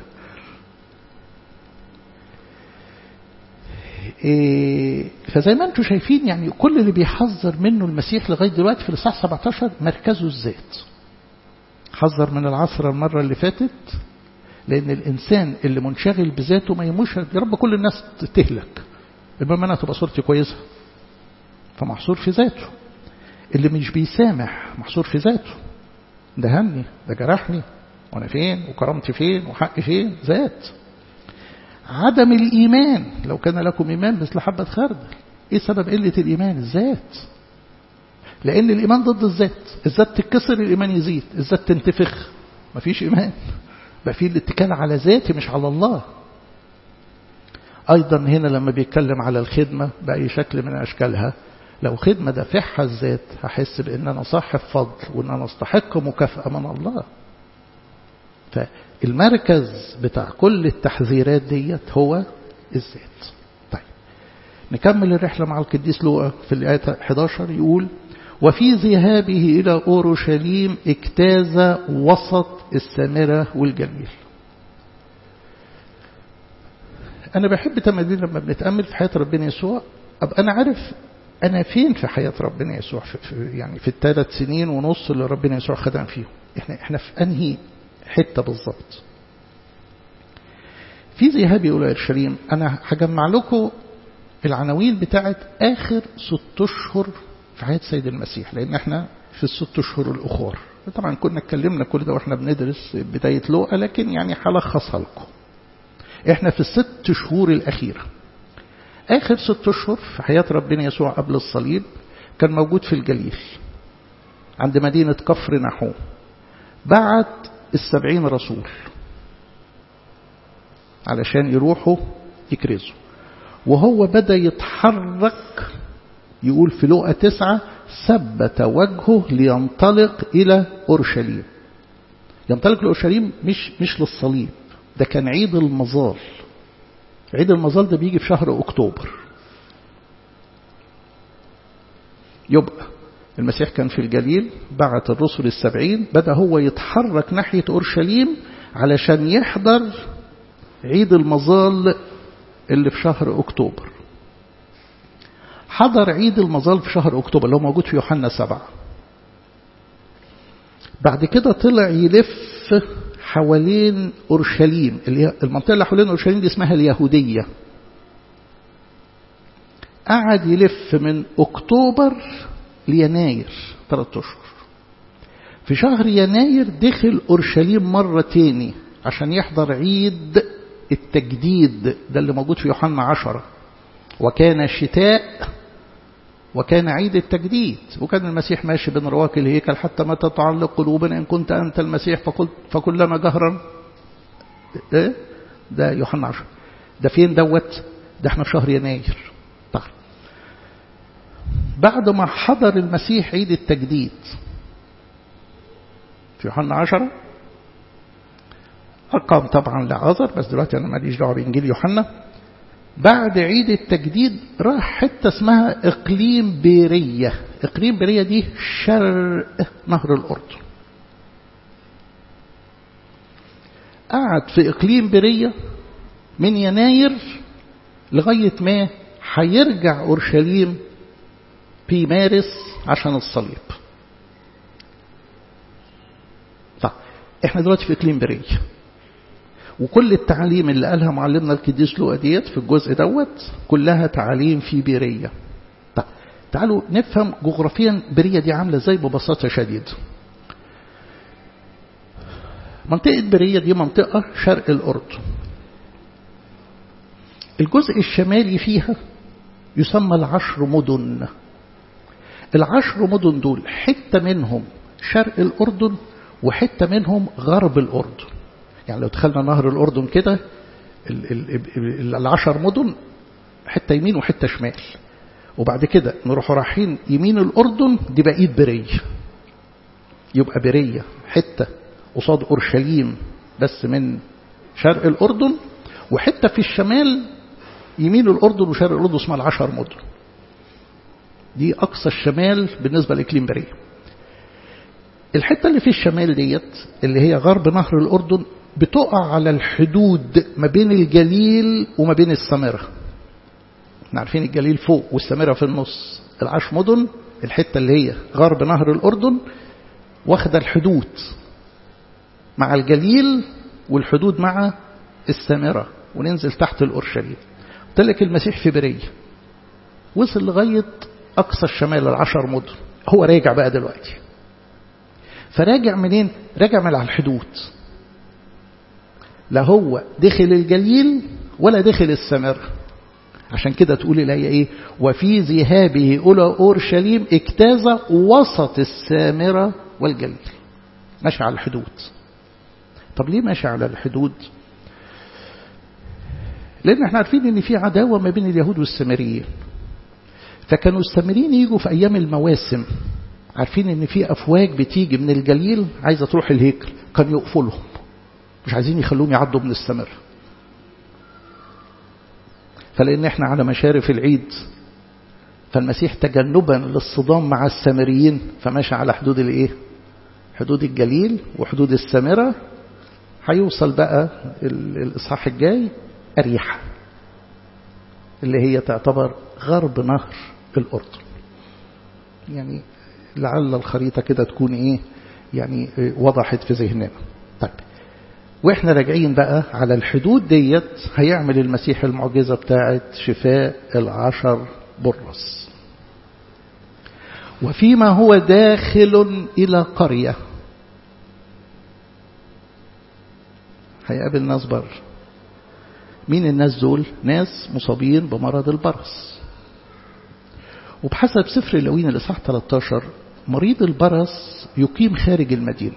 S1: إيه فزي ما انتم شايفين يعني كل اللي بيحذر منه المسيح لغايه دلوقتي في الاصحاح 17 مركزه الذات حذر من العصر المره اللي فاتت لان الانسان اللي منشغل بذاته ما يموش يا رب كل الناس تهلك المهم انا تبقى صورتي كويسه فمحصور في ذاته اللي مش بيسامح محصور في ذاته ده همني ده جرحني وانا فين وكرامتي فين وحقي فين ذات عدم الإيمان لو كان لكم إيمان مثل حبة خردل إيه سبب قلة الإيمان الذات لأن الإيمان ضد الذات الذات تتكسر الإيمان يزيد الذات تنتفخ مفيش إيمان بقى فيه الاتكال على ذاتي مش على الله أيضا هنا لما بيتكلم على الخدمة بأي شكل من أشكالها لو خدمة دافعها الذات هحس بأن أنا صاحب فضل وأن أنا استحق مكافأة من الله فالمركز بتاع كل التحذيرات ديت هو الذات طيب نكمل الرحلة مع القديس لوقا في الآية 11 يقول وفي ذهابه إلى أورشليم اجتاز وسط السامرة والجليل أنا بحب تمادين لما بنتأمل في حياة ربنا يسوع أبقى أنا عارف أنا فين في حياة ربنا يسوع في في يعني في الثلاث سنين ونص اللي ربنا يسوع خدم فيهم إحنا إحنا في أنهي حتة بالظبط في ذهابي إلى أورشليم أنا هجمع لكم العناوين بتاعت آخر ست أشهر في حياة سيد المسيح لأن احنا في الست أشهر الأخر طبعا كنا اتكلمنا كل ده واحنا بندرس بداية لوقا لكن يعني هلخصها لكم احنا في الست شهور الأخيرة آخر ست أشهر في حياة ربنا يسوع قبل الصليب كان موجود في الجليل عند مدينة كفر نحوم بعت السبعين رسول علشان يروحوا يكرزوا وهو بدأ يتحرك يقول في لقى تسعة ثبت وجهه لينطلق إلى أورشليم ينطلق لأورشليم مش مش للصليب ده كان عيد المظال عيد المظال ده بيجي في شهر أكتوبر يبقى المسيح كان في الجليل بعت الرسل السبعين بدأ هو يتحرك ناحية أورشليم علشان يحضر عيد المظال اللي في شهر أكتوبر حضر عيد المظال في شهر أكتوبر اللي هو موجود في يوحنا سبعة بعد كده طلع يلف حوالين أورشليم اللي المنطقة اللي حوالين أورشليم دي اسمها اليهودية قعد يلف من أكتوبر ليناير ثلاثة أشهر في شهر يناير دخل أورشليم مرة تاني عشان يحضر عيد التجديد ده اللي موجود في يوحنا عشرة وكان شتاء وكان عيد التجديد وكان المسيح ماشي بين رواك الهيكل حتى ما تتعلق قلوبنا إن كنت أنت المسيح فقل فكلنا جهرا إيه؟ ده يوحنا عشرة ده فين دوت ده احنا في شهر يناير طيب بعد ما حضر المسيح عيد التجديد في يوحنا عشرة أقام طبعا لعازر بس دلوقتي أنا ماليش دعوة بإنجيل يوحنا بعد عيد التجديد راح حتة اسمها إقليم بيرية إقليم بيرية دي شرق نهر الأردن قعد في إقليم بيرية من يناير لغاية ما هيرجع أورشليم في مارس عشان الصليب طيب احنا دلوقتي في إقليم بيرية وكل التعاليم اللي قالها معلمنا القديس لوقا ديت في الجزء دوت كلها تعاليم في بيرية طيب تعالوا نفهم جغرافيا بيرية دي عاملة ازاي ببساطة شديدة منطقة بيرية دي منطقة شرق الأردن الجزء الشمالي فيها يسمى العشر مدن العشر مدن دول حتة منهم شرق الأردن وحتة منهم غرب الأردن يعني لو دخلنا نهر الأردن كده العشر مدن حتة يمين وحتة شمال وبعد كده نروح رايحين يمين الأردن دي بقيت برية يبقى برية حتة قصاد أورشليم بس من شرق الأردن وحتة في الشمال يمين الأردن وشرق الأردن اسمها العشر مدن دي أقصى الشمال بالنسبة لإقليم برية الحتة اللي في الشمال ديت اللي هي غرب نهر الأردن بتقع على الحدود ما بين الجليل وما بين السامرة احنا عارفين الجليل فوق والسامرة في النص العش مدن الحتة اللي هي غرب نهر الأردن واخدة الحدود مع الجليل والحدود مع السامرة وننزل تحت الأورشليم قلت لك المسيح في برية وصل لغاية أقصى الشمال العشر مدن هو راجع بقى دلوقتي فراجع منين راجع من على الحدود لا هو دخل الجليل ولا دخل السمر عشان كده تقول الآية إيه وفي ذهابه إلى أورشليم اجتاز وسط السامرة والجليل ماشي على الحدود طب ليه ماشي على الحدود لأن احنا عارفين ان في عداوة ما بين اليهود والسامريين فكانوا السامريين يجوا في أيام المواسم عارفين ان في أفواج بتيجي من الجليل عايزة تروح الهيكل كان يقفلهم مش عايزين يخلوهم يعدوا من السمر فلأن احنا على مشارف العيد فالمسيح تجنبا للصدام مع السامريين فماشي على حدود الايه حدود الجليل وحدود السامرة هيوصل بقى الإصحاح الجاي أريحة اللي هي تعتبر غرب نهر الأردن يعني لعل الخريطة كده تكون إيه يعني وضحت في ذهننا طيب واحنا راجعين بقى على الحدود ديت هيعمل المسيح المعجزة بتاعت شفاء العشر برص وفيما هو داخل إلى قرية هيقابل ناس بر مين الناس دول ناس مصابين بمرض البرص وبحسب سفر اللوين الإصحاح 13 مريض البرص يقيم خارج المدينة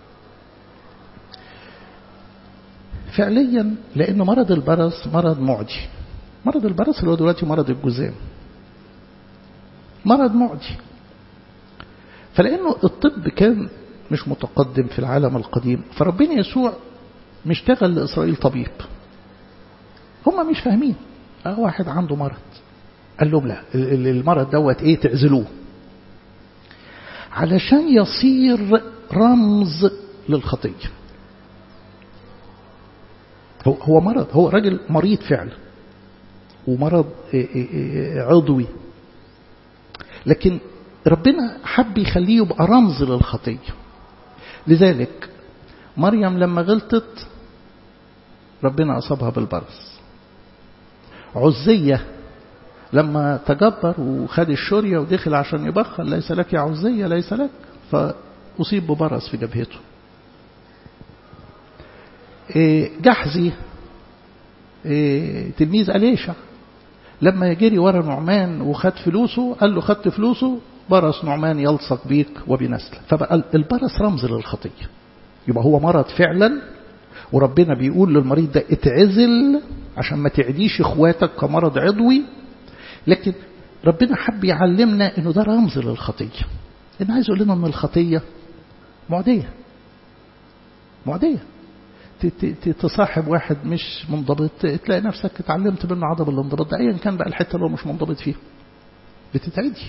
S1: فعليا لأنه مرض البرص مرض معدي مرض البرص اللي هو دلوقتي مرض الجذام مرض معدي فلأنه الطب كان مش متقدم في العالم القديم فربنا يسوع مشتغل لإسرائيل طبيب هم مش فاهمين اه واحد عنده مرض قال لهم لا المرض دوت ايه تعزلوه علشان يصير رمز للخطية هو هو مرض هو راجل مريض فعلا ومرض عضوي لكن ربنا حب يخليه يبقى رمز للخطية لذلك مريم لما غلطت ربنا أصابها بالبرص عزية لما تجبر وخد الشورية ودخل عشان يبخل ليس لك يا عزية ليس لك فأصيب ببرص في جبهته جحزي تلميذ أليشع لما يجري ورا نعمان وخد فلوسه قال له خدت فلوسه برص نعمان يلصق بيك وبنسلك فبقى البرص رمز للخطية يبقى هو مرض فعلا وربنا بيقول للمريض ده اتعزل عشان ما تعديش اخواتك كمرض عضوي لكن ربنا حب يعلمنا انه ده رمز للخطية انا عايز اقول لنا ان الخطية معدية معدية تصاحب واحد مش منضبط تلاقي نفسك اتعلمت منه عدم الانضباط ده ايا كان بقى الحته اللي هو مش منضبط فيها بتتعدي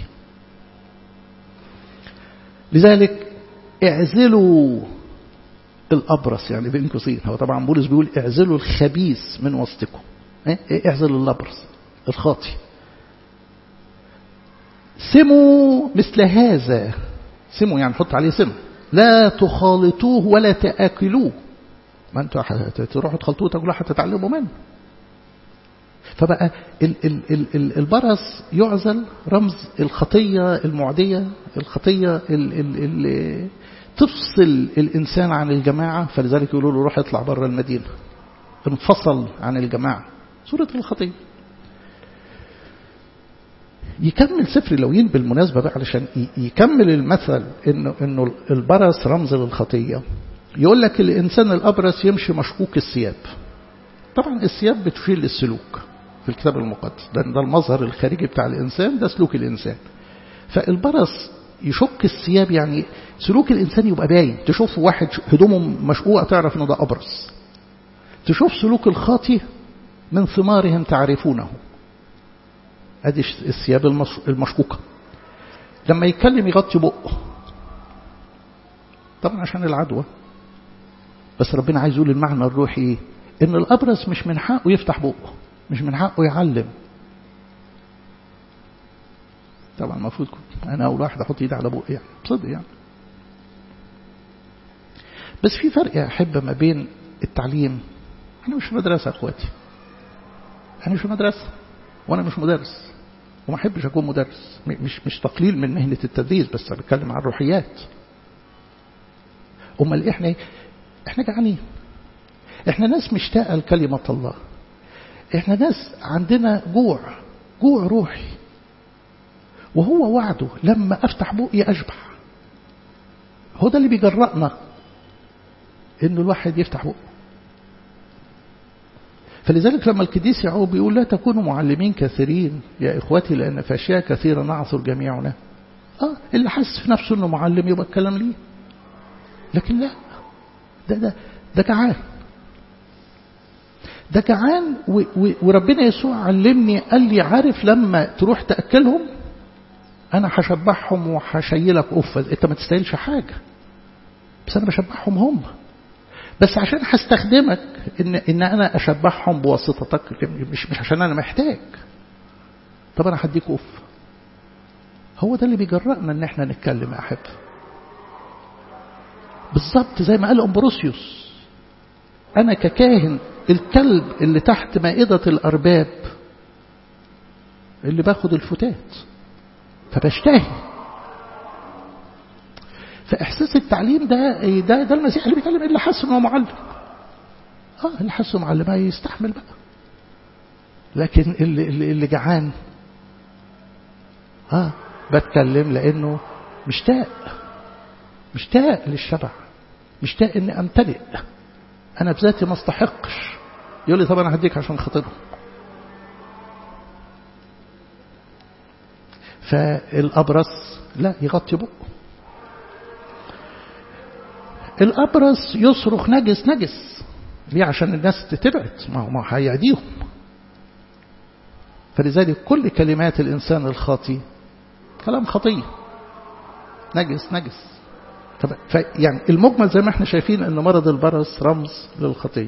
S1: لذلك اعزلوا الابرص يعني بين قوسين هو طبعا بولس بيقول اعزلوا الخبيث من وسطكم ايه اعزل الابرص الخاطي سموا مثل هذا سموا يعني حط عليه سم لا تخالطوه ولا تاكلوه ما انتوا تروحوا تخلطوه تاكلوه هتتعلموا منه فبقى ال ال ال ال البرص يعزل رمز الخطية المعدية الخطية ال ال ال تفصل الإنسان عن الجماعة فلذلك يقولوا له روح اطلع بره المدينة انفصل عن الجماعة صورة الخطية يكمل سفر لوين بالمناسبة بقى علشان يكمل المثل انه انه البرص رمز للخطية يقول لك الإنسان الأبرص يمشي مشكوك الثياب طبعا الثياب بتشير للسلوك في الكتاب المقدس ده, ده المظهر الخارجي بتاع الإنسان ده سلوك الإنسان فالبرص يشك الثياب يعني سلوك الإنسان يبقى باين تشوف واحد هدومه مشقوقة تعرف انه ده أبرص تشوف سلوك الخاطي من ثمارهم تعرفونه ادي الثياب المشقوقة لما يتكلم يغطي بقه طبعا عشان العدوى بس ربنا عايز يقول المعنى الروحي ايه ان الابرص مش من حقه يفتح بقه مش من حقه يعلم طبعا المفروض انا اول واحد احط ايدي على بقي يعني بصدق يعني بس في فرق يا احبه ما بين التعليم انا مش في مدرسه يا اخواتي انا مش في مدرسه وانا مش مدرس وما احبش اكون مدرس مش مش تقليل من مهنه التدريس بس بتكلم عن الروحيات امال احنا احنا جعانين احنا ناس مشتاقه لكلمه الله احنا ناس عندنا جوع جوع روحي وهو وعده لما افتح بقي اشبع هو ده اللي بيجرأنا انه الواحد يفتح بقه فلذلك لما القديس يعقوب بيقول لا تكونوا معلمين كثيرين يا اخوتي لان في اشياء كثيره نعثر جميعنا اه اللي حاسس في نفسه انه معلم يبقى الكلام ليه لكن لا ده ده ده جعان ده جعان وربنا يسوع علمني قال لي عارف لما تروح تأكلهم أنا هشبعهم وهشيلك أفة أنت ما تستاهلش حاجة بس أنا بشبعهم هم بس عشان هستخدمك إن, إن أنا أشبعهم بواسطتك مش, مش عشان أنا محتاج طب أنا هديك أفة هو ده اللي بيجرأنا إن إحنا نتكلم يا أحب بالظبط زي ما قال أمبروسيوس أنا ككاهن الكلب اللي تحت مائدة الأرباب اللي باخد الفتات فبشتهي فإحساس التعليم ده ده ده المسيح اللي بيتكلم اللي حس إنه معلم اه اللي حس إنه معلم يستحمل بقى لكن اللي اللي, اللي جعان اه بتكلم لأنه مشتاق مشتاق للشبع مشتاق إني أمتلئ أنا بذاتي ما استحقش يقول لي طب أنا هديك عشان خاطرهم فالأبرص لا يغطي بقه الأبرص يصرخ نجس نجس ليه عشان الناس تتبعد ما هو ما هيعديهم فلذلك كل كلمات الإنسان الخاطي كلام خطية نجس نجس يعني المجمل زي ما احنا شايفين ان مرض البرص رمز للخطية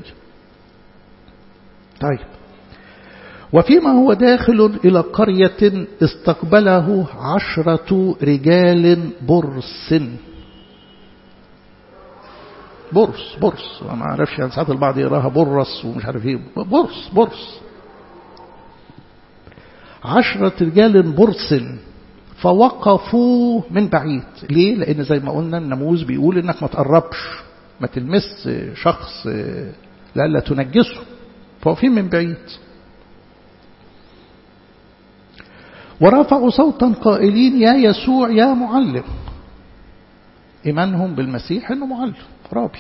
S1: طيب وفيما هو داخل إلى قرية استقبله عشرة رجال برص برص برص ما اعرفش يعني ساعات البعض يقراها برص ومش عارف ايه برص برص عشرة رجال برص فوقفوا من بعيد ليه لان زي ما قلنا الناموس بيقول انك ما تقربش ما تلمس شخص لألا تنجسه فواقفين من بعيد ورفعوا صوتا قائلين يا يسوع يا معلم إيمانهم بالمسيح إنه معلم رابي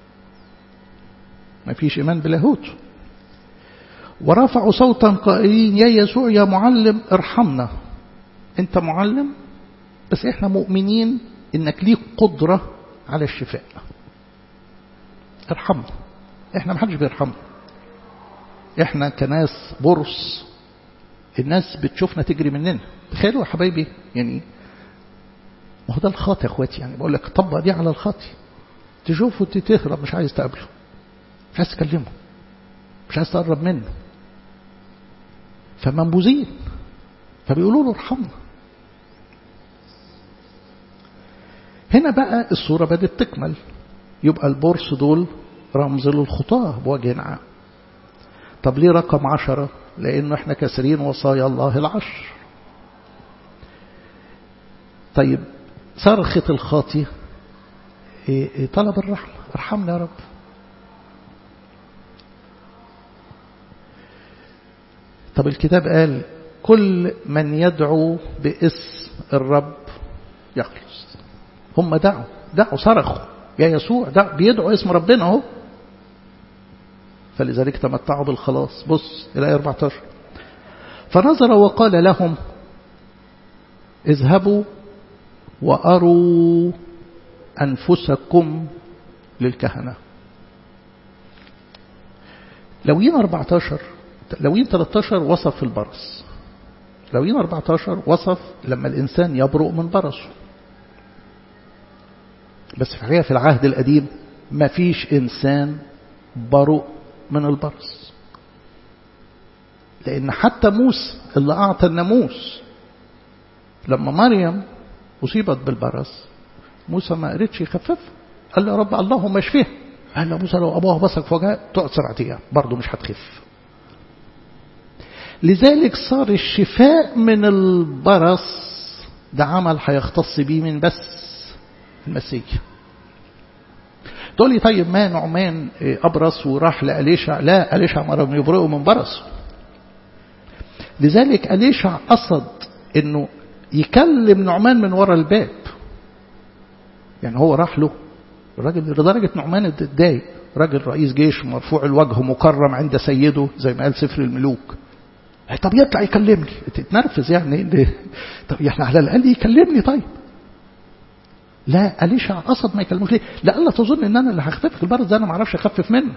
S1: ما فيش إيمان بلاهوت ورفعوا صوتا قائلين يا يسوع يا معلم ارحمنا انت معلم بس احنا مؤمنين انك ليك قدرة على الشفاء ارحمنا احنا محدش بيرحمنا احنا كناس برص الناس بتشوفنا تجري مننا تخيلوا يا حبايبي يعني ما هو ده الخاطي يا اخواتي يعني بقول لك طبق دي على الخاطي تشوفه تهرب مش عايز تقابله مش عايز تكلمه مش عايز تقرب منه فمنبوذين فبيقولوا له ارحمنا هنا بقى الصورة بدأت تكمل يبقى البورس دول رمز للخطاة بوجه عام طب ليه رقم عشرة لأنه احنا كسرين وصايا الله العشر طيب صرخة الخاطي إيه إيه طلب الرحمة ارحمنا يا رب طب الكتاب قال كل من يدعو باسم الرب يخلص هم دعوا دعوا صرخوا يا يسوع دعوا بيدعوا اسم ربنا اهو فلذلك تمتعوا بالخلاص بص الآية 14 فنظر وقال لهم اذهبوا وأروا أنفسكم للكهنة لوين 14 لوين 13 وصف البرص لوين 14 وصف لما الإنسان يبرؤ من برصه بس في الحقيقة في العهد القديم ما فيش إنسان برؤ من البرص لأن حتى موسى اللي أعطى الناموس لما مريم أصيبت بالبرص موسى ما قدرش يخففها قال له يا رب اللهم اشفيها قال له موسى لو أبوها بصق في وجهها تقعد سبعة أيام برضه مش هتخف لذلك صار الشفاء من البرص ده عمل هيختص بيه من بس المسيح تقول لي طيب ما نعمان أبرص وراح لأليشع لا أليشع مرة يبرئه من برص لذلك أليشع قصد أنه يكلم نعمان من وراء الباب يعني هو راح له الراجل لدرجة نعمان اتضايق راجل رئيس جيش مرفوع الوجه مكرم عند سيده زي ما قال سفر الملوك طب يطلع يكلمني تتنرفز يعني طب احنا على الأقل يكلمني طيب لا أليشع قصد ما يكلموش ليه لألا تظن ان انا اللي هخففك البرد ده انا ما اعرفش اخفف منه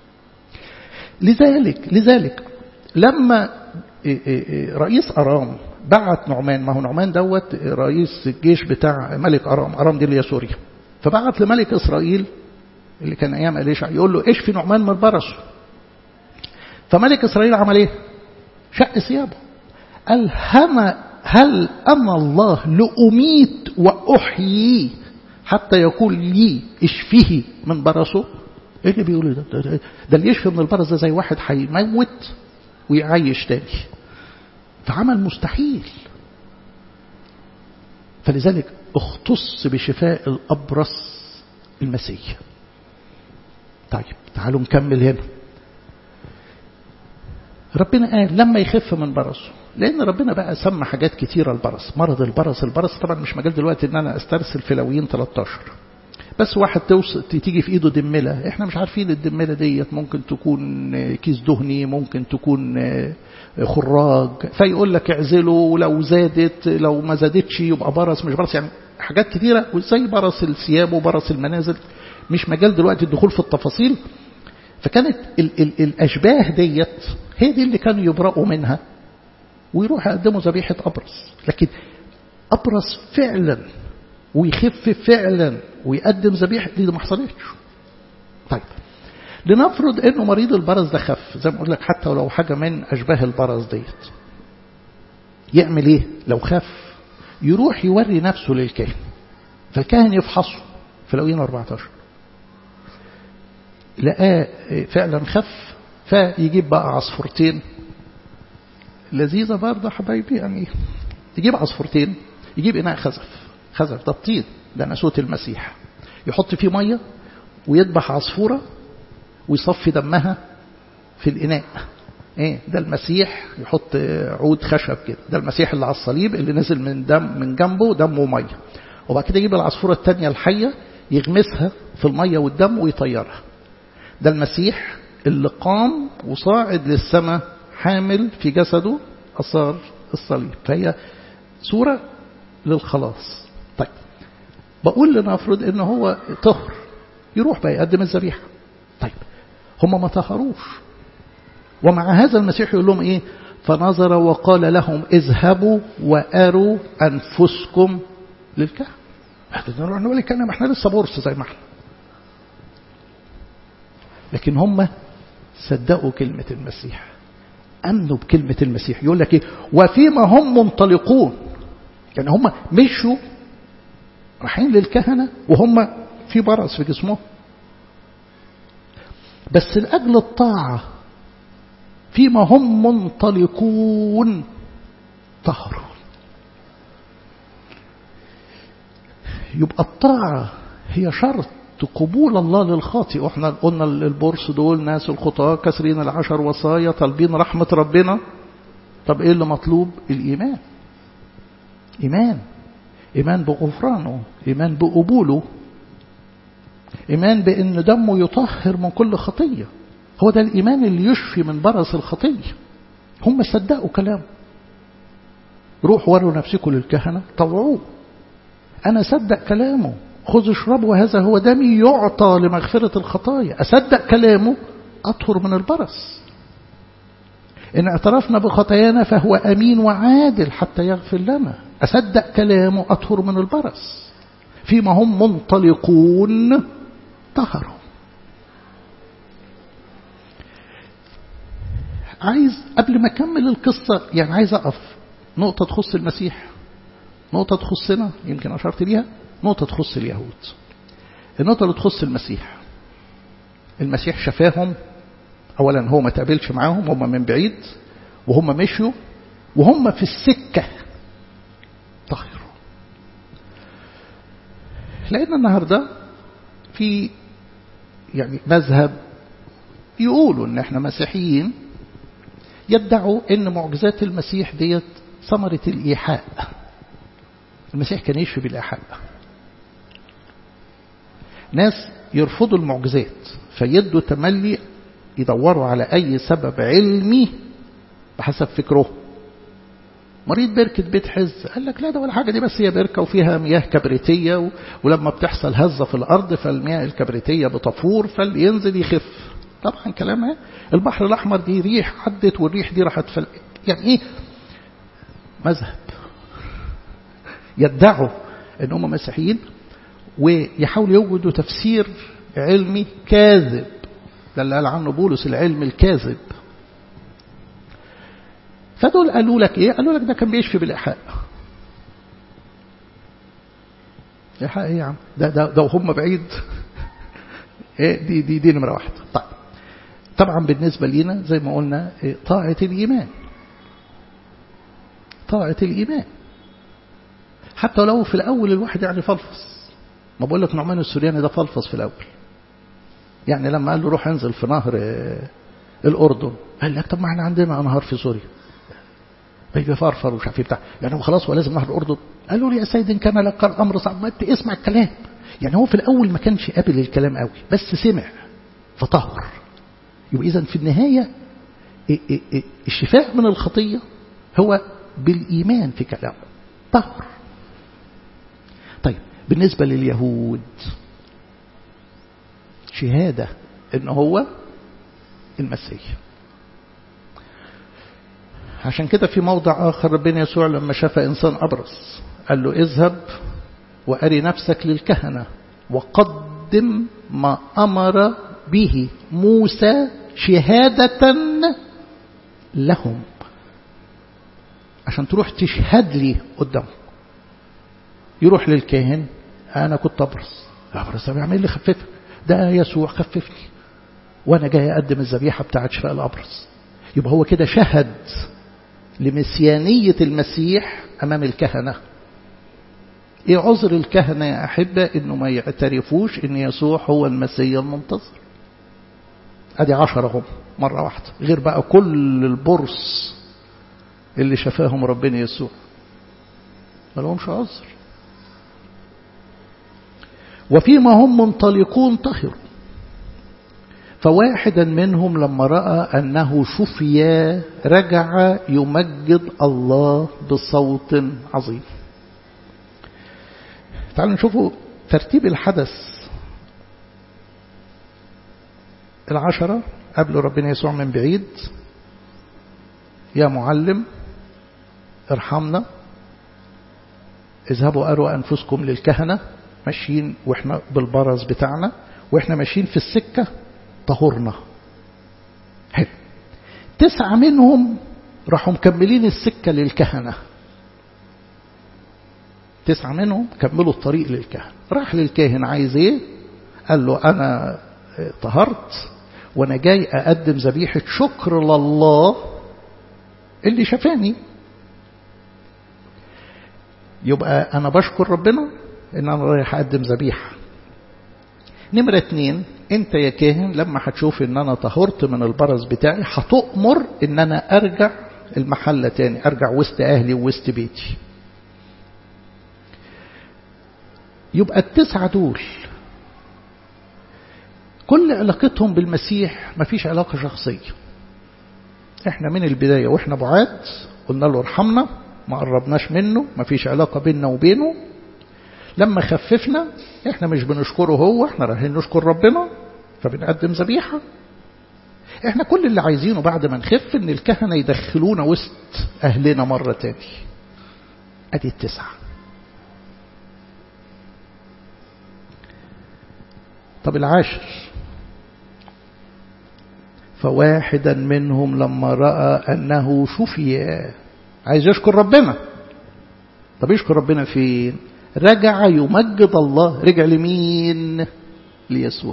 S1: لذلك لذلك لما رئيس أرام بعت نعمان ما هو نعمان دوت رئيس الجيش بتاع ملك أرام أرام دي اللي هي سوريا فبعت لملك إسرائيل اللي كان أيام أليشع يقول له اشفي نعمان من برصه فملك إسرائيل عمل إيه شق ثيابه قال هما هل أنا الله لأميت وأحيي حتى يقول لي اشفيه من برصه ايه اللي بيقول ده ده, ده, ده اللي يشفي من البرص ده زي واحد هيموت ويعيش تاني فعمل مستحيل فلذلك اختص بشفاء الأبرص المسيح طيب تعالوا نكمل هنا ربنا قال لما يخف من برصه لأن ربنا بقى سمى حاجات كتيرة البرص مرض البرص البرص طبعا مش مجال دلوقتي ان انا استرسل في لويين 13 بس واحد توصل تيجي في ايده دملة احنا مش عارفين الدملة ديت ممكن تكون كيس دهني ممكن تكون خراج فيقول لك اعزله ولو زادت لو ما زادتش يبقى برص مش برص يعني حاجات كتيرة زي برص الثياب وبرص المنازل مش مجال دلوقتي الدخول في التفاصيل فكانت ال ال الأشباه ديت هي دي اللي كانوا يبرأوا منها ويروح يقدموا ذبيحة أبرص لكن أبرص فعلا ويخف فعلا ويقدم ذبيحة دي, دي ما حصلتش طيب لنفرض انه مريض البرص ده خف زي ما اقول لك حتى ولو حاجة من أشباه البرص ديت يعمل ايه لو خف يروح يوري نفسه للكاهن فالكاهن يفحصه في لوين 14 لقاه فعلا خف فيجيب بقى عصفورتين لذيذة برضه حبايبي يعني يجيب عصفورتين يجيب إناء خزف خزف ده الطين ده ناسوت المسيح يحط فيه مية ويذبح عصفورة ويصفي دمها في الإناء ايه ده المسيح يحط عود خشب كده ده المسيح اللي على الصليب اللي نزل من دم من جنبه دم وميه وبعد كده يجيب العصفوره الثانيه الحيه يغمسها في الميه والدم ويطيرها ده المسيح اللي قام وصاعد للسماء حامل في جسده اثار الصليب فهي صوره للخلاص طيب بقول لنفرض ان هو طهر يروح بقى يقدم الذبيحه طيب هم ما طهروش ومع هذا المسيح يقول لهم ايه فنظر وقال لهم اذهبوا واروا انفسكم للكهنه نروح نقول الكلام ما احنا لسه بورس زي ما احنا لكن هم صدقوا كلمة المسيح أمنوا بكلمة المسيح يقول لك إيه وفيما هم منطلقون يعني هم مشوا رايحين للكهنة وهم في برص في جسمهم بس لأجل الطاعة فيما هم منطلقون طهروا يبقى الطاعة هي شرط قبول الله للخاطئ واحنا قلنا البورس دول ناس الخطاة كسرين العشر وصايا طالبين رحمة ربنا طب ايه اللي مطلوب الايمان ايمان ايمان بغفرانه ايمان بقبوله ايمان بان دمه يطهر من كل خطيه هو ده الإيمان اللي يشفي من برص الخطية هم صدقوا كلامه روحوا وروا نفسكم للكهنة طوعوه أنا صدق كلامه خذوا اشربوا هذا هو دمي يعطى لمغفرة الخطايا أصدق كلامه أطهر من البرص إن اعترفنا بخطايانا فهو أمين وعادل حتى يغفر لنا أصدق كلامه أطهر من البرص فيما هم منطلقون طهروا عايز قبل ما أكمل القصة يعني عايز أقف نقطة تخص المسيح نقطة تخصنا يمكن أشرت ليها نقطة تخص اليهود النقطة اللي تخص المسيح المسيح شفاهم أولا هو ما تقابلش معاهم هم من بعيد وهم مشوا وهم في السكة طهروا لأن النهاردة في يعني مذهب يقولوا ان احنا مسيحيين يدعوا ان معجزات المسيح ديت ثمرة الإيحاء المسيح كان يشفي بالإيحاء ناس يرفضوا المعجزات فيدوا تملي يدوروا على أي سبب علمي بحسب فكره مريض بركة بيت حز قال لك لا ده ولا حاجة دي بس هي بركة وفيها مياه كبريتية ولما بتحصل هزة في الأرض فالمياه الكبريتية بتفور فالينزل يخف طبعا كلام البحر الأحمر دي ريح عدت والريح دي راحت فل... يعني إيه مذهب يدعوا ان هم مسيحيين ويحاولوا يوجدوا تفسير علمي كاذب ده اللي قال عنه بولس العلم الكاذب فدول قالوا لك ايه قالوا لك ده كان بيشفي بالايحاء ايحاء ايه يا عم ده ده ده وهم بعيد ايه دي دي دي نمره واحده طيب طبعا بالنسبه لينا زي ما قلنا إيه طاعه الايمان طاعه الايمان حتى لو في الاول الواحد يعني فلفص ما بقول لك نعمان السورياني ده فلفص في الاول يعني لما قال له روح انزل في نهر الاردن قال لك طب ما احنا عندنا انهار في سوريا بيجي فرفر ومش عارف ايه بتاع يعني هو خلاص هو لازم نهر الاردن قالوا لي يا سيد ان كان لك الامر صعب ما اسمع الكلام يعني هو في الاول ما كانش قابل الكلام قوي بس سمع فطهر يبقى اذا في النهايه الشفاء من الخطيه هو بالايمان في كلامه طهر طيب بالنسبه لليهود شهاده ان هو المسيح عشان كده في موضع آخر ربنا يسوع لما شاف إنسان أبرص قال له اذهب وأري نفسك للكهنة وقدم ما أمر به موسى شهادة لهم عشان تروح تشهد لي قدامهم يروح للكاهن أنا كنت أبرص أبرص طب يعمل لي خففك ده يسوع خففني وأنا جاي أقدم الذبيحة بتاعت شفاء الأبرص يبقى هو كده شهد لمسيانية المسيح أمام الكهنة إيه عذر الكهنة يا أحبة إنه ما يعترفوش إن يسوع هو المسيح المنتظر أدي عشرة هم مرة واحدة غير بقى كل البرص اللي شفاهم ربنا يسوع ما لهمش عذر وفيما هم منطلقون طهروا فواحدا منهم لما رأى أنه شفي رجع يمجد الله بصوت عظيم تعالوا نشوفوا ترتيب الحدث العشرة قبل ربنا يسوع من بعيد يا معلم ارحمنا اذهبوا أروا أنفسكم للكهنة ماشيين وإحنا بالبرز بتاعنا وإحنا ماشيين في السكة طهرنا حلو تسعة منهم راحوا مكملين السكة للكهنة تسعة منهم كملوا الطريق للكهنة راح للكاهن عايز ايه قال له انا طهرت وانا جاي اقدم ذبيحة شكر لله اللي شفاني يبقى انا بشكر ربنا ان انا رايح اقدم ذبيحه نمرة اتنين انت يا كاهن لما هتشوف ان انا طهرت من البرز بتاعي هتؤمر ان انا ارجع المحلة تاني ارجع وسط اهلي ووسط بيتي يبقى التسعة دول كل علاقتهم بالمسيح مفيش علاقة شخصية احنا من البداية واحنا بعاد قلنا له ارحمنا ما قربناش منه مفيش علاقة بيننا وبينه لما خففنا احنا مش بنشكره هو احنا رايحين نشكر ربنا فبنقدم ذبيحه احنا كل اللي عايزينه بعد ما نخف ان الكهنه يدخلونا وسط اهلنا مره تاني ادي التسعه طب العاشر فواحدا منهم لما راى انه شفي عايز يشكر ربنا طب يشكر ربنا فين رجع يمجد الله رجع لمين ليسوع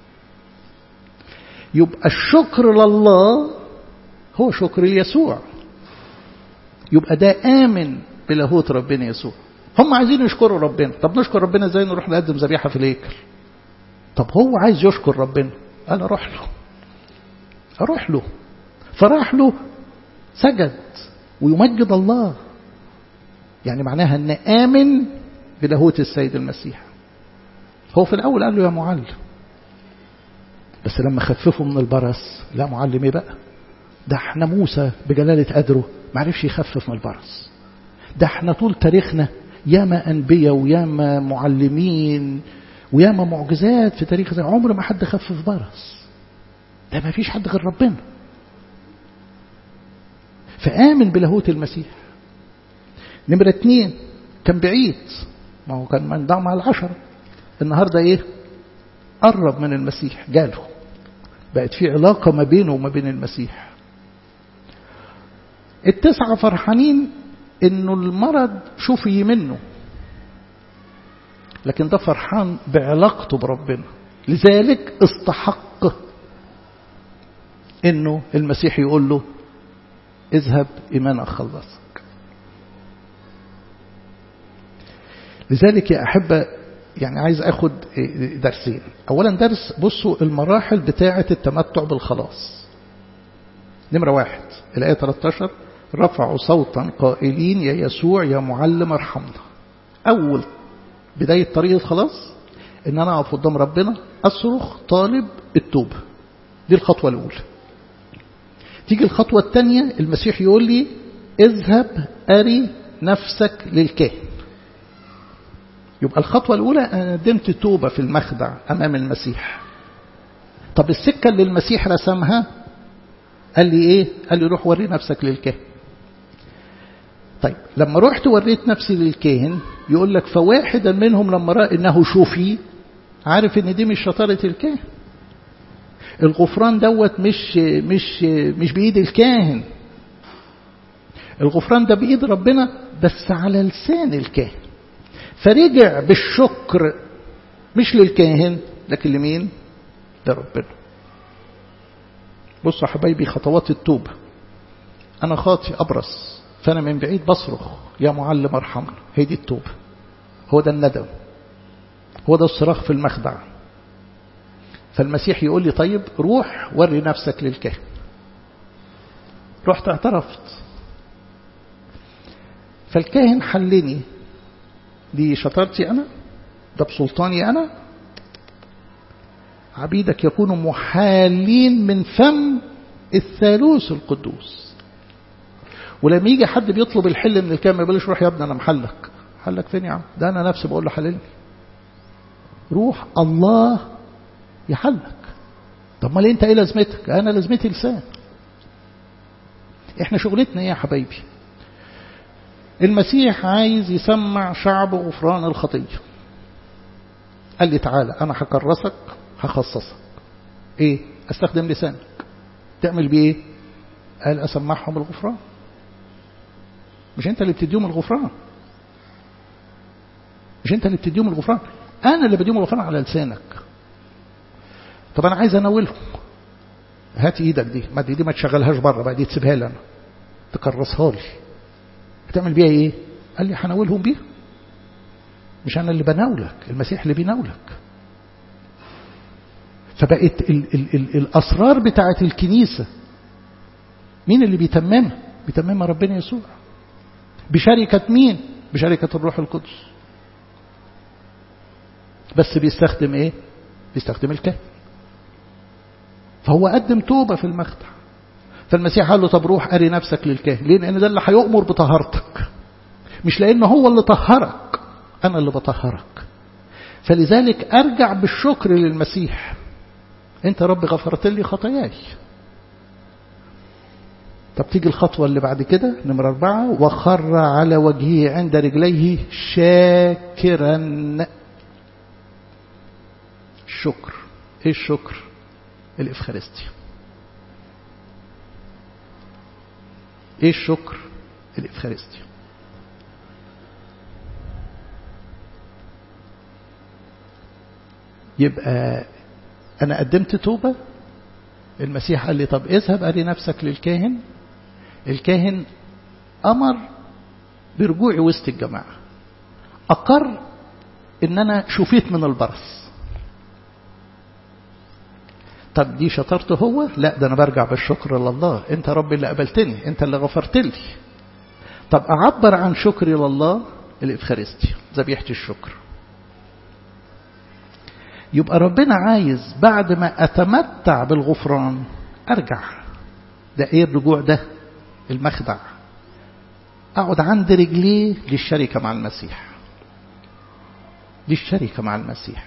S1: يبقى الشكر لله هو شكر يسوع يبقى ده آمن بلاهوت ربنا يسوع هم عايزين يشكروا ربنا طب نشكر ربنا ازاي نروح نقدم ذبيحه في الهيكل طب هو عايز يشكر ربنا انا اروح له اروح له فراح له سجد ويمجد الله يعني معناها ان امن بلاهوت السيد المسيح هو في الأول قال له يا معلم بس لما خففه من البرص لا معلم ايه بقى ده احنا موسى بجلالة قدره ما عرفش يخفف من البرص ده احنا طول تاريخنا ياما أنبياء وياما معلمين وياما معجزات في تاريخ زي عمر ما حد خفف برص ده ما فيش حد غير ربنا فآمن بلاهوت المسيح نمرة اتنين كان بعيد ما هو كان من مع العشرة النهاردة ايه قرب من المسيح جاله بقت في علاقة ما بينه وما بين المسيح التسعة فرحانين انه المرض شفي منه لكن ده فرحان بعلاقته بربنا لذلك استحق انه المسيح يقول له اذهب ايمانك خلصك لذلك يا احبه يعني عايز اخد درسين اولا درس بصوا المراحل بتاعه التمتع بالخلاص نمره واحد الايه 13 رفعوا صوتا قائلين يا يسوع يا معلم ارحمنا اول بدايه طريق الخلاص ان انا اقف قدام ربنا اصرخ طالب التوبه دي الخطوه الاولى تيجي الخطوه الثانيه المسيح يقول لي اذهب اري نفسك للكاهن يبقى الخطوة الأولى أنا قدمت توبة في المخدع أمام المسيح طب السكة اللي المسيح رسمها قال لي إيه قال لي روح وري نفسك للكاهن طيب لما رحت وريت نفسي للكاهن يقول لك فواحدا منهم لما رأى إنه شوفي عارف إن دي مش شطارة الكاهن الغفران دوت مش مش مش بإيد الكاهن الغفران ده بإيد ربنا بس على لسان الكاهن فرجع بالشكر مش للكاهن لكن لمين لربنا بصوا يا حبايبي خطوات التوبة أنا خاطي أبرص فأنا من بعيد بصرخ يا معلم ارحمنا هي دي التوبة هو ده الندم هو ده الصراخ في المخدع فالمسيح يقول لي طيب روح وري نفسك للكاهن رحت اعترفت فالكاهن حلني دي شطارتي أنا ده بسلطاني أنا عبيدك يكونوا محالين من فم الثالوث القدوس ولما يجي حد بيطلب الحل من الكلام ما يقولش روح يا ابني أنا محلك حلك فين يا عم ده أنا نفسي بقول له حللني روح الله يحلك طب ما ليه انت ايه لازمتك انا لازمتي لسان احنا شغلتنا ايه يا حبايبي المسيح عايز يسمع شعب غفران الخطية قال لي تعالى أنا هكرسك هخصصك إيه أستخدم لسانك تعمل بيه إيه قال أسمعهم الغفران مش أنت اللي بتديهم الغفران مش أنت اللي بتديهم الغفران أنا اللي بديهم الغفران على لسانك طب أنا عايز أناولهم هات إيدك دي ما دي, دي ما تشغلهاش بره بقى دي تسيبها لي أنا تكرسها لي هتعمل بيها ايه قال لي هناولهم بيها مش انا اللي بناولك المسيح اللي بيناولك فبقت ال ال ال الاسرار بتاعه الكنيسه مين اللي بيتممها بيتممها ربنا يسوع بشركه مين بشركه الروح القدس بس بيستخدم ايه بيستخدم الكهن فهو قدم توبه في المخدع فالمسيح قال له طب روح أري نفسك للكاهن ليه لأن ده اللي هيؤمر بطهارتك مش لأنه هو اللي طهرك أنا اللي بطهرك فلذلك أرجع بالشكر للمسيح أنت رب غفرت لي خطاياي طب تيجي الخطوة اللي بعد كده نمرة أربعة وخر على وجهه عند رجليه شاكرا الشكر ايه الشكر الإفخارستيا ايه الشكر الإفخارستيا يبقى أنا قدمت توبة المسيح قال لي طب اذهب أري نفسك للكاهن الكاهن أمر برجوعي وسط الجماعة أقر إن أنا شفيت من البرص طب دي شطرته هو لا ده أنا برجع بالشكر لله أنت ربي اللي قبلتني أنت اللي غفرت لي طب أعبر عن شكري لله الإفخارستيا ذبيحة الشكر يبقى ربنا عايز بعد ما أتمتع بالغفران أرجع ده إيه الرجوع ده المخدع أقعد عند رجليه للشركة مع المسيح للشركة مع المسيح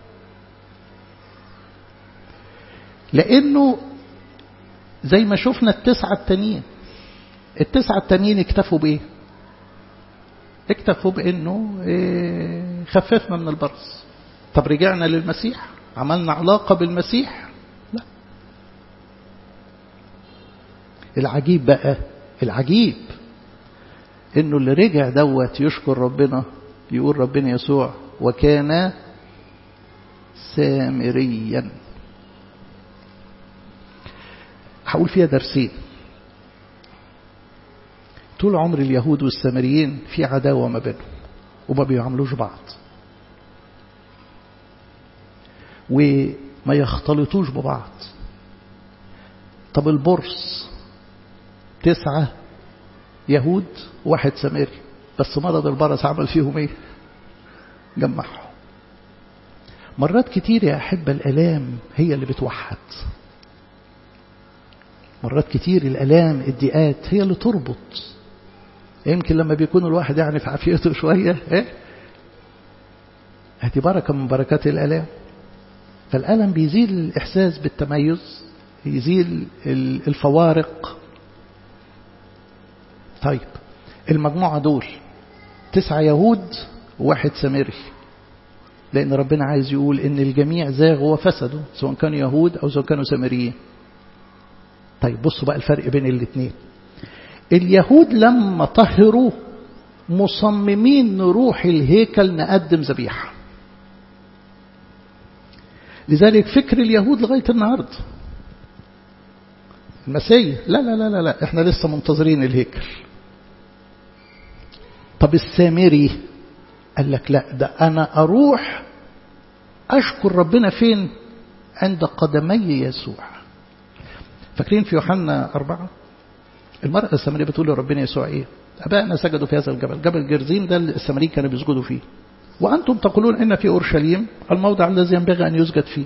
S1: لأنه زي ما شفنا التسعة التانيين التسعة التانيين اكتفوا بإيه اكتفوا بأنه إيه خففنا من البرص طب رجعنا للمسيح عملنا علاقة بالمسيح لا العجيب بقى العجيب انه اللي رجع دوت يشكر ربنا يقول ربنا يسوع وكان سامريا هقول فيها درسين طول عمر اليهود والسامريين في عداوة ما بينهم وما بيعملوش بعض وما يختلطوش ببعض طب البرص تسعة يهود واحد سامري بس مرض البرص عمل فيهم ايه جمعهم مرات كتير يا أحب الألام هي اللي بتوحد مرات كتير الألام الضيقات هي اللي تربط يمكن لما بيكون الواحد يعني في عافيته شوية ايه هذه بركة من بركات الألام فالألم بيزيل الإحساس بالتميز يزيل الفوارق طيب المجموعة دول تسعة يهود وواحد سامري لأن ربنا عايز يقول إن الجميع زاغوا وفسدوا سواء كانوا يهود أو سواء كانوا سامريين طيب بصوا بقى الفرق بين الاثنين اليهود لما طهروا مصممين نروح الهيكل نقدم ذبيحة لذلك فكر اليهود لغاية النهاردة المسيح لا لا لا لا لا احنا لسه منتظرين الهيكل طب السامري قال لك لا ده أنا أروح أشكر ربنا فين عند قدمي يسوع فاكرين في يوحنا أربعة المرأة السامرية بتقول لربنا يسوع إيه أبائنا سجدوا في هذا الجبل جبل جرزيم ده السامريين كانوا بيسجدوا فيه وأنتم تقولون إن في أورشليم الموضع الذي ينبغي أن يسجد فيه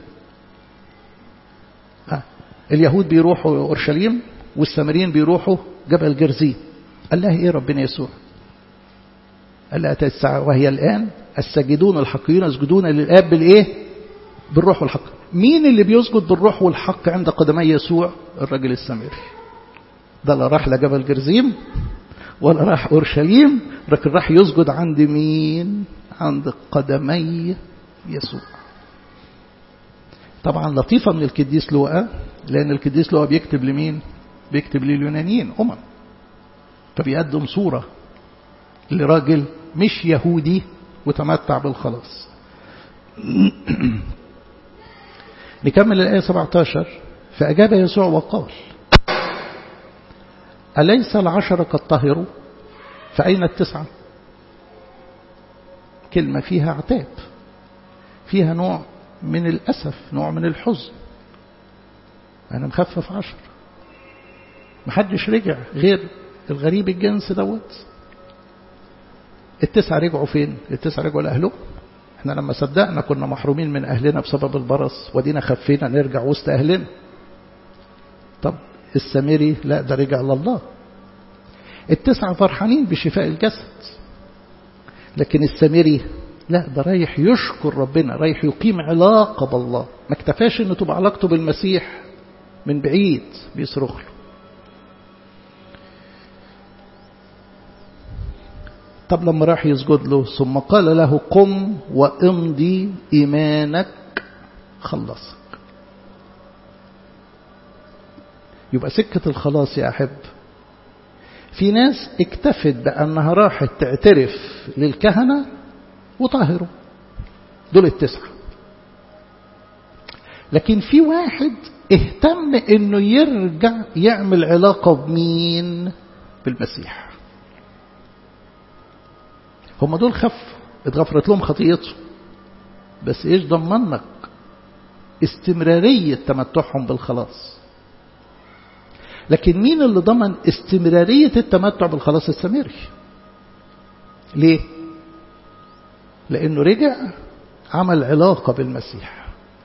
S1: آه. اليهود بيروحوا أورشليم والسامريين بيروحوا جبل جرزيم قال لها إيه ربنا يسوع قال لها الساعة وهي الآن الساجدون الحقيون يسجدون للآب بالإيه بالروح والحق مين اللي بيسجد بالروح والحق عند قدمي يسوع الرجل السامري ده لا راح لجبل جرزيم ولا راح أورشليم لكن راح يسجد عند مين عند قدمي يسوع طبعا لطيفة من الكديس لوقا لأن الكديس لوقا بيكتب لمين بيكتب لليونانيين أمم فبيقدم صورة لراجل مش يهودي وتمتع بالخلاص نكمل الآية 17 فأجاب يسوع وقال أليس العشرة قد طهروا فأين التسعة كلمة فيها عتاب فيها نوع من الأسف نوع من الحزن أنا مخفف عشر محدش رجع غير الغريب الجنس دوت التسعة رجعوا فين التسعة رجعوا لأهلهم احنا لما صدقنا كنا محرومين من أهلنا بسبب البرص ودينا خفينا نرجع وسط أهلنا طب السامري لا ده رجع لله التسعة فرحانين بشفاء الجسد لكن السامري لا ده رايح يشكر ربنا رايح يقيم علاقة بالله ما اكتفاش انه تبقى علاقته بالمسيح من بعيد بيصرخ له طب لما راح يسجد له ثم قال له قم وامضي إيمانك خلصك يبقى سكة الخلاص يا أحب في ناس اكتفت بأنها راحت تعترف للكهنة وطاهروا دول التسعة لكن في واحد اهتم انه يرجع يعمل علاقة بمين بالمسيح هم دول خفوا اتغفرت لهم خطيئتهم بس ايش ضمنك استمرارية تمتعهم بالخلاص لكن مين اللي ضمن استمرارية التمتع بالخلاص السامري ليه لانه رجع عمل علاقة بالمسيح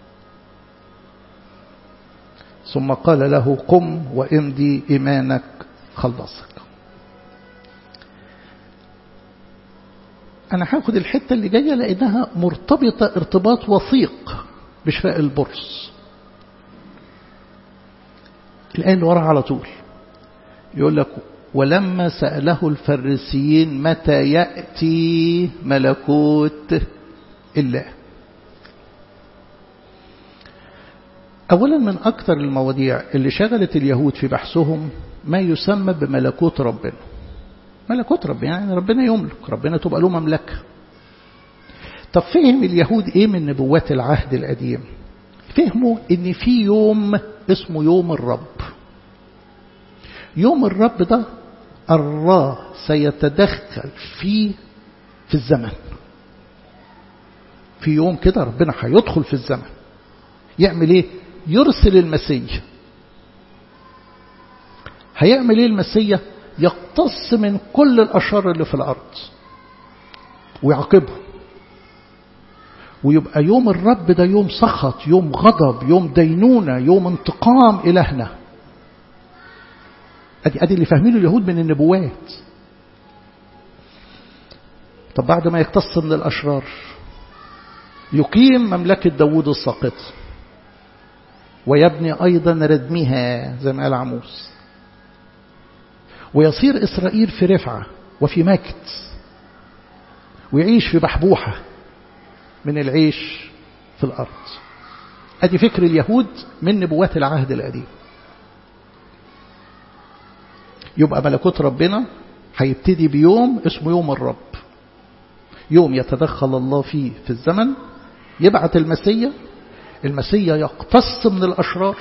S1: ثم قال له قم وامضي ايمانك خلصك أنا هاخد الحتة اللي جاية لأنها مرتبطة ارتباط وثيق بشفاء البرص الآن اللي وراها على طول يقول لك ولما سأله الفريسيين متى يأتي ملكوت الله أولا من أكثر المواضيع اللي شغلت اليهود في بحثهم ما يسمى بملكوت ربنا ملكوت ربنا يعني ربنا يملك ربنا تبقى له مملكة طب فهم اليهود ايه من نبوات العهد القديم فهموا ان في يوم اسمه يوم الرب يوم الرب ده الله سيتدخل فيه في الزمن في يوم كده ربنا هيدخل في الزمن يعمل ايه يرسل المسيح هيعمل ايه المسيح يقتص من كل الاشرار اللي في الارض ويعاقبهم ويبقى يوم الرب ده يوم سخط يوم غضب يوم دينونة يوم انتقام إلهنا أدي, أدي اللي فاهمينه اليهود من النبوات طب بعد ما يقتص من الأشرار يقيم مملكة داوود الساقط ويبني أيضا ردمها زي ما قال عموس ويصير إسرائيل في رفعة وفي مجد ويعيش في بحبوحة من العيش في الأرض أدي فكر اليهود من نبوات العهد القديم يبقى ملكوت ربنا هيبتدي بيوم اسمه يوم الرب يوم يتدخل الله فيه في الزمن يبعت المسيا المسيا يقتص من الأشرار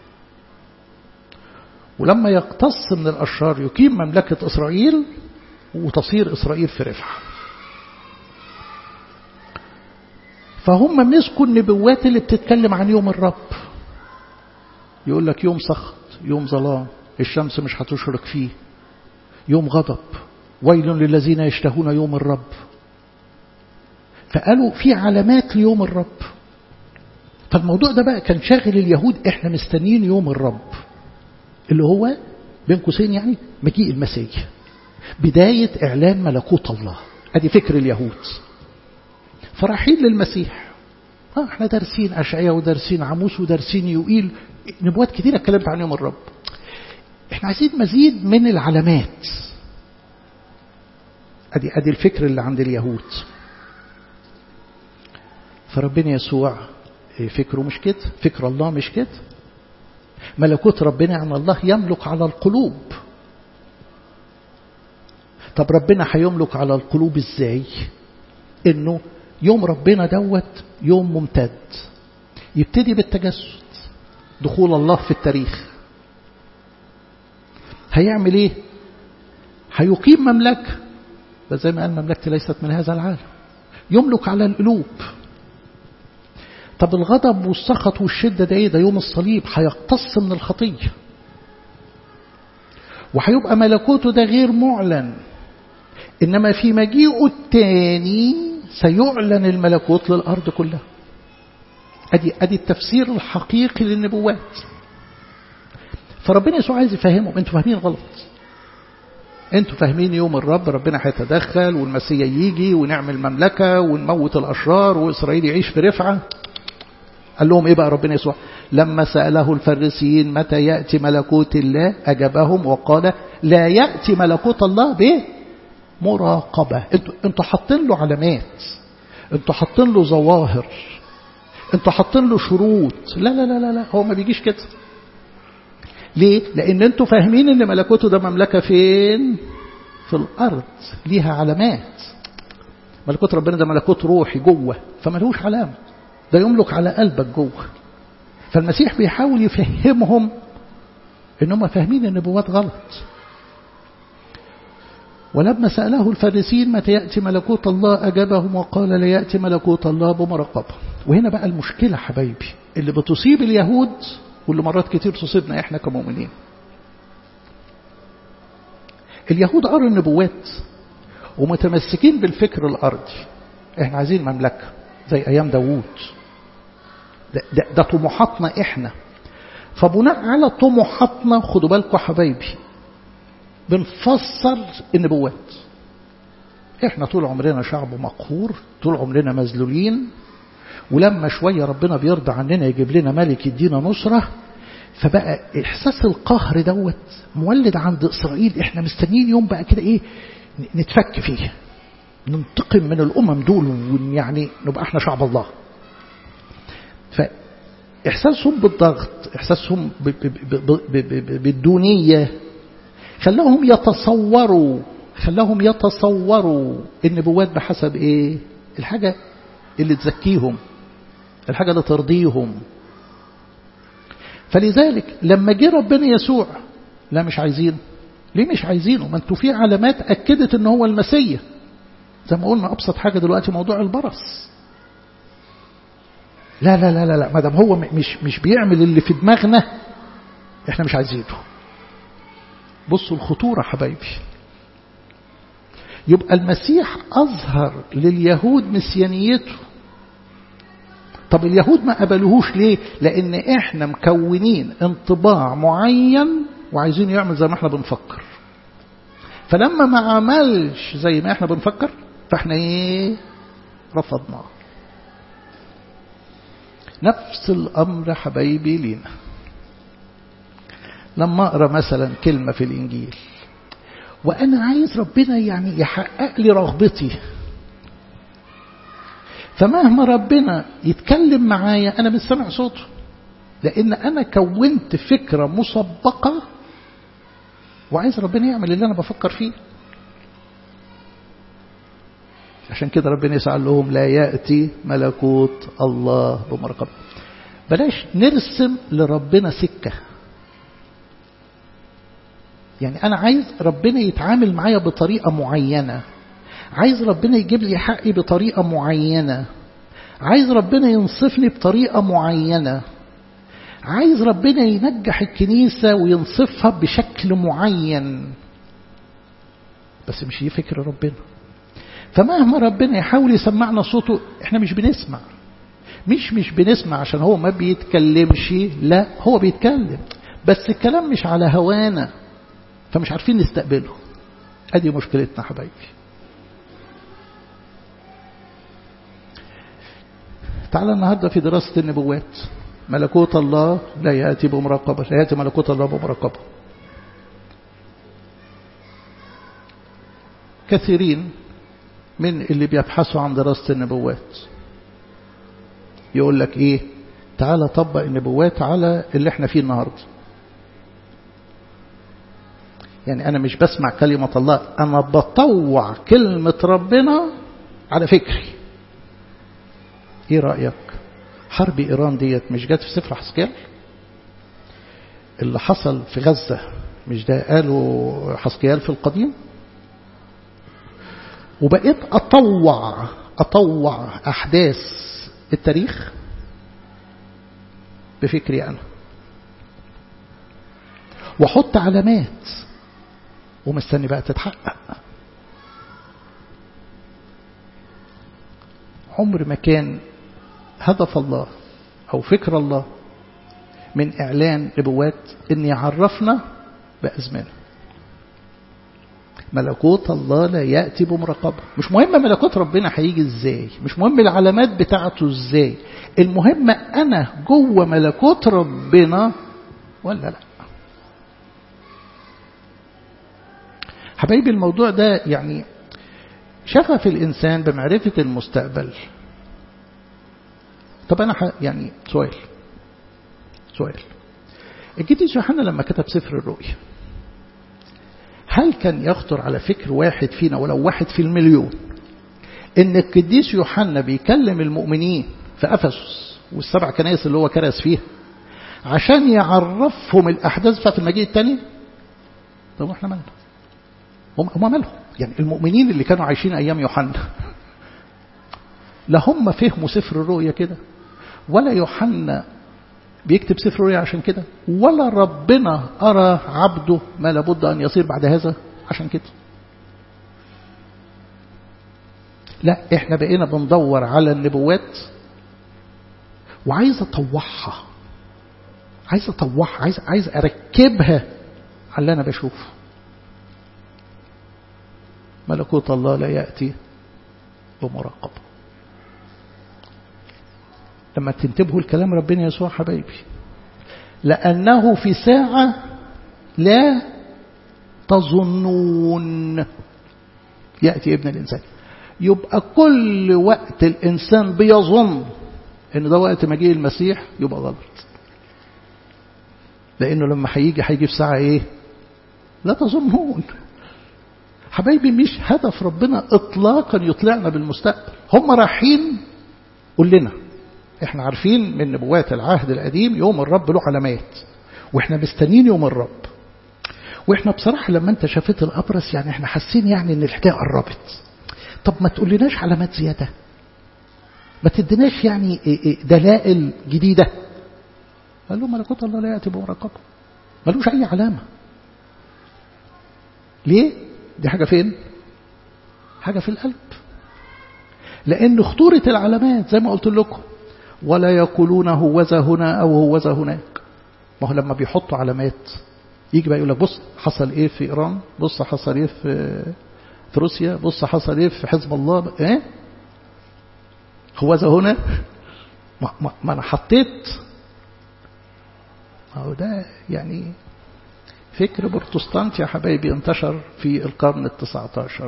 S1: ولما يقتص من الأشرار يقيم مملكة إسرائيل وتصير إسرائيل في رفعه فهم مسكوا النبوات اللي بتتكلم عن يوم الرب يقول لك يوم سخط يوم ظلام الشمس مش هتشرق فيه يوم غضب ويل للذين يشتهون يوم الرب فقالوا في علامات ليوم الرب فالموضوع ده بقى كان شاغل اليهود احنا مستنيين يوم الرب اللي هو بين قوسين يعني مجيء المسيح بداية إعلان ملكوت الله ادي فكر اليهود فرايحين للمسيح اه احنا دارسين اشعياء ودارسين عموس ودارسين يوئيل نبوات كتيره اتكلمت عن يوم الرب احنا عايزين مزيد من العلامات ادي ادي الفكر اللي عند اليهود فربنا يسوع فكره مش كده فكر الله مش كده ملكوت ربنا ان الله يملك على القلوب طب ربنا هيملك على القلوب ازاي انه يوم ربنا دوت يوم ممتد يبتدي بالتجسد دخول الله في التاريخ هيعمل ايه هيقيم مملكة بس زي ما قال مملكتي ليست من هذا العالم يملك على القلوب طب الغضب والسخط والشدة ده ايه ده يوم الصليب هيقتص من الخطية وهيبقى ملكوته ده غير معلن إنما في مجيئه الثاني سيعلن الملكوت للأرض كلها أدي, أدي التفسير الحقيقي للنبوات فربنا يسوع عايز يفهمهم انتوا فاهمين غلط انتوا فاهمين يوم الرب ربنا هيتدخل والمسيح يجي ونعمل مملكة ونموت الأشرار وإسرائيل يعيش في رفعة قال لهم ايه بقى ربنا يسوع لما سأله الفريسيين متى يأتي ملكوت الله أجابهم وقال لا يأتي ملكوت الله به مراقبة انتوا انتوا حاطين له علامات انتوا حاطين له ظواهر انتوا حاطين له شروط لا لا لا لا لا هو ما بيجيش كده ليه لان انتوا فاهمين ان ملكوته ده مملكة فين في الارض ليها علامات ملكوت ربنا ده ملكوت روحي جوه فملوش علامة ده يملك على قلبك جوه فالمسيح بيحاول يفهمهم ان هم فاهمين النبوات غلط ولما سأله الفارسيين متى يأتي ملكوت الله أجابهم وقال لا يأتي ملكوت الله بمراقبة وهنا بقى المشكلة حبايبي اللي بتصيب اليهود واللي مرات كتير تصيبنا احنا كمؤمنين اليهود قروا النبوات ومتمسكين بالفكر الأرضي احنا عايزين مملكة زي أيام داوود ده, ده, ده طموحاتنا احنا فبناء على طموحاتنا خدوا بالكم حبايبي بنفسر النبوات احنا طول عمرنا شعب مقهور طول عمرنا مذلولين ولما شوية ربنا بيرضى عننا يجيب لنا ملك يدينا نصرة فبقى إحساس القهر دوت مولد عند إسرائيل إحنا مستنيين يوم بقى كده إيه نتفك فيه ننتقم من الأمم دول ويعني نبقى إحنا شعب الله فإحساسهم بالضغط إحساسهم بالدونية خلاهم يتصوروا خلاهم يتصوروا النبوات بحسب إيه الحاجة اللي تزكيهم الحاجة اللي ترضيهم فلذلك لما جه ربنا يسوع لا مش عايزينه ليه مش عايزينه ما انتوا في علامات أكدت ان هو المسيح زي ما قلنا أبسط حاجة دلوقتي موضوع البرص لا لا لا لا لا ما دام هو مش مش بيعمل اللي في دماغنا احنا مش عايزينه بصوا الخطورة حبايبي يبقى المسيح أظهر لليهود مسيانيته طب اليهود ما قبلوهوش ليه لأن احنا مكونين انطباع معين وعايزين يعمل زي ما احنا بنفكر فلما ما عملش زي ما احنا بنفكر فاحنا ايه رفضناه نفس الأمر حبايبي لينا لما أقرأ مثلا كلمة في الإنجيل وأنا عايز ربنا يعني يحقق لي رغبتي فمهما ربنا يتكلم معايا أنا مش سامع صوته لأن أنا كونت فكرة مسبقة وعايز ربنا يعمل اللي أنا بفكر فيه عشان كده ربنا يسأل لهم لا يأتي ملكوت الله بمرقبة بلاش نرسم لربنا سكة يعني أنا عايز ربنا يتعامل معايا بطريقة معينة عايز ربنا يجيب لي حقي بطريقة معينة عايز ربنا ينصفني بطريقة معينة عايز ربنا ينجح الكنيسة وينصفها بشكل معين بس مش هي فكر ربنا فمهما ربنا يحاول يسمعنا صوته احنا مش بنسمع مش مش بنسمع عشان هو ما بيتكلمش لا هو بيتكلم بس الكلام مش على هوانا فمش عارفين نستقبله ادي مشكلتنا حبايبي تعالى النهارده في دراسة النبوات ملكوت الله لا يأتي بمراقبة لا يأتي ملكوت الله بمراقبة كثيرين من اللي بيبحثوا عن دراسة النبوات يقول لك ايه تعالى طبق النبوات على اللي احنا فيه النهاردة يعني انا مش بسمع كلمة الله انا بطوع كلمة ربنا على فكري ايه رأيك حرب ايران ديت مش جت في سفر حسكال اللي حصل في غزة مش ده قالوا حسكيال في القديم وبقيت أطوع أطوع أحداث التاريخ بفكري أنا وحط علامات ومستني بقى تتحقق عمر ما كان هدف الله أو فكر الله من إعلان نبوات إن يعرفنا بأزمانه ملكوت الله لا يأتي بمراقبة مش مهم ملكوت ربنا هيجي ازاي مش مهم العلامات بتاعته ازاي المهم أنا جوه ملكوت ربنا ولا لا حبايبي الموضوع ده يعني شغف الإنسان بمعرفة المستقبل طب أنا يعني سؤال سؤال القديس يوحنا لما كتب سفر الرؤيا هل كان يخطر على فكر واحد فينا ولو واحد في المليون ان القديس يوحنا بيكلم المؤمنين في أفسس والسبع كنائس اللي هو كرس فيها عشان يعرفهم الأحداث بتاعت المجيء الثاني طب احنا مالنا هم هم مالهم يعني المؤمنين اللي كانوا عايشين أيام يوحنا لا هم فهموا سفر الرؤيا كده ولا يوحنا بيكتب سفر الرؤيا عشان كده ولا ربنا أرى عبده ما لابد أن يصير بعد هذا عشان كده لا احنا بقينا بندور على النبوات وعايز اطوعها عايز اطوعها عايز عايز اركبها على اللي انا بشوفه ملكوت الله لا ياتي بمراقبه لما تنتبهوا الكلام ربنا يسوع حبايبي لأنه في ساعة لا تظنون يأتي ابن الإنسان يبقى كل وقت الإنسان بيظن إن ده وقت مجيء المسيح يبقى غلط لأنه لما هيجي هيجي في ساعة إيه لا تظنون حبايبي مش هدف ربنا إطلاقا يطلعنا بالمستقبل هم رايحين قول لنا احنا عارفين من نبوات العهد القديم يوم الرب له علامات واحنا مستنيين يوم الرب واحنا بصراحة لما انت شافت الأبرص يعني احنا حاسين يعني ان الحكاية قربت طب ما تقولناش علامات زيادة ما تديناش يعني دلائل جديدة قال له ملكوت الله لا يأتي بمراقبة ملوش أي علامة ليه؟ دي حاجة فين؟ حاجة في القلب لأن خطورة العلامات زي ما قلت لكم ولا يقولون هوذا هنا أو هوذا هناك ما هو لما بيحطوا علامات يجي بقى يقول لك بص حصل ايه في ايران بص حصل ايه في في روسيا بص حصل ايه في حزب الله ايه هو ذا هنا ما, ما, ما انا حطيت هو ده يعني فكر بروتستانتي يا حبايبي انتشر في القرن التسعة عشر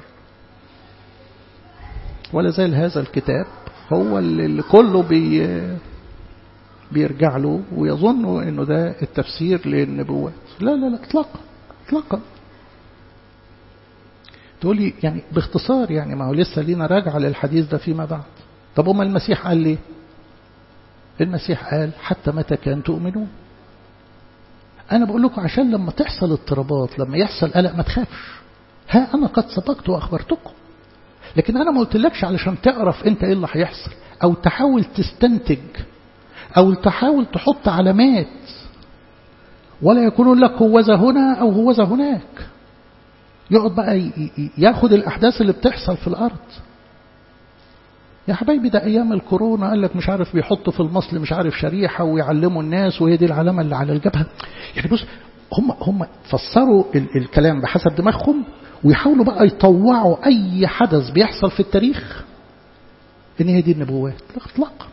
S1: ولا زال هذا الكتاب هو اللي كله بي بيرجع له ويظن انه ده التفسير للنبوات لا لا لا اطلاقا اطلاقا تقول لي يعني باختصار يعني ما هو لسه لينا راجعه للحديث ده فيما بعد طب أما المسيح قال ليه المسيح قال حتى متى كان تؤمنون أنا بقول لكم عشان لما تحصل اضطرابات لما يحصل قلق ما تخافش ها أنا قد سبقت وأخبرتكم لكن أنا ما قلتلكش علشان تعرف أنت إيه اللي هيحصل أو تحاول تستنتج أو تحاول تحط علامات ولا يكون لك هوذا هنا أو هوذا هناك يقعد بقى ياخد الأحداث اللي بتحصل في الأرض يا حبايبي ده أيام الكورونا قال لك مش عارف بيحطوا في المصل مش عارف شريحة ويعلموا الناس وهي دي العلامة اللي على الجبهة يعني بص هم هم فسروا الكلام بحسب دماغهم ويحاولوا بقى يطوعوا أي حدث بيحصل في التاريخ إن هي دي النبوات لا إطلاقا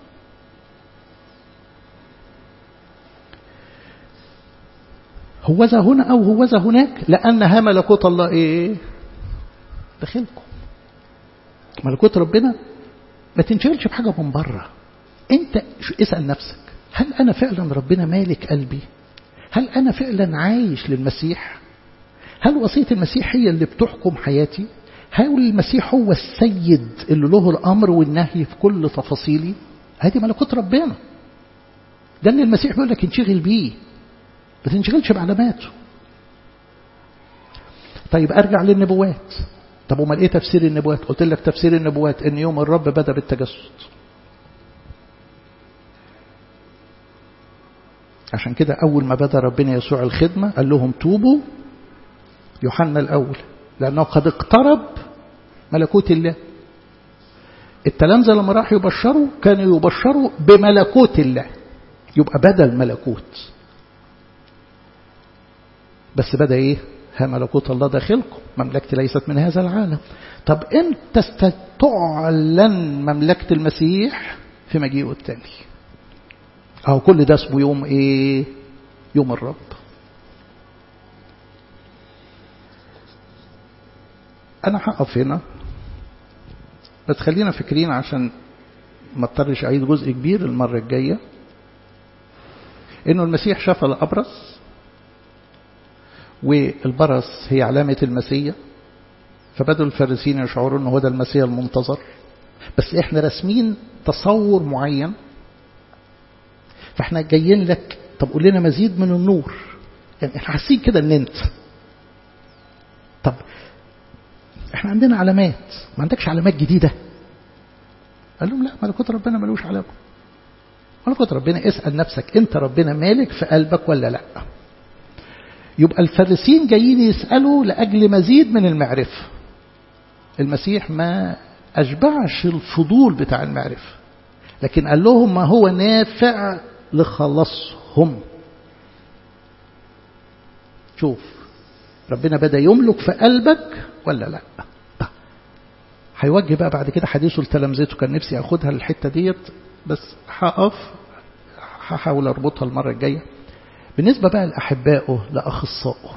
S1: هوذا هنا أو هوذا هناك لأنها ملكوت الله إيه داخلكم ملكوت ربنا ما تنشغلش بحاجة من بره انت اسأل نفسك هل أنا فعلا ربنا مالك قلبي هل أنا فعلا عايش للمسيح هل وصية المسيح هي اللي بتحكم حياتي هل المسيح هو السيد اللي له الأمر والنهي في كل تفاصيلي هذه ملكوت ربنا ده اللي المسيح بيقول لك انشغل بيه ما تنشغلش بعلاماته طيب أرجع للنبوات طب وما ايه تفسير النبوات قلت لك تفسير النبوات ان يوم الرب بدأ بالتجسد عشان كده أول ما بدأ ربنا يسوع الخدمة قال لهم توبوا يوحنا الأول لأنه قد اقترب ملكوت الله التلامذة لما راحوا يبشروا كانوا يبشروا بملكوت الله يبقى بدل ملكوت بس بدأ ايه ها ملكوت الله داخلكم مملكتي ليست من هذا العالم طب امتى تعلن مملكة المسيح في مجيئه التاني أو كل ده اسمه يوم ايه يوم الرب أنا هقف هنا بس خلينا فاكرين عشان ما اضطرش أعيد جزء كبير المرة الجاية إنه المسيح شفى الأبرص والبرص هي علامة المسيح فبدأوا الفارسيين يشعروا أنه هو ده المسيح المنتظر بس احنا رسمين تصور معين فاحنا جايين لك طب قول لنا مزيد من النور يعني احنا حاسين كده ان انت طب احنا عندنا علامات ما عندكش علامات جديدة قال لهم لا ملكوت ربنا ملوش علامة ملكوت ربنا اسأل نفسك انت ربنا مالك في قلبك ولا لا يبقى الفارسين جايين يسألوا لأجل مزيد من المعرفة المسيح ما أشبعش الفضول بتاع المعرفة لكن قال لهم ما هو نافع لخلصهم شوف ربنا بدأ يملك في قلبك ولا لا هيوجه بقى بعد كده حديثه لتلامذته كان نفسي أخدها الحتة ديت بس هقف هحاول أربطها المرة الجاية بالنسبة بقى لأحبائه لأخصائه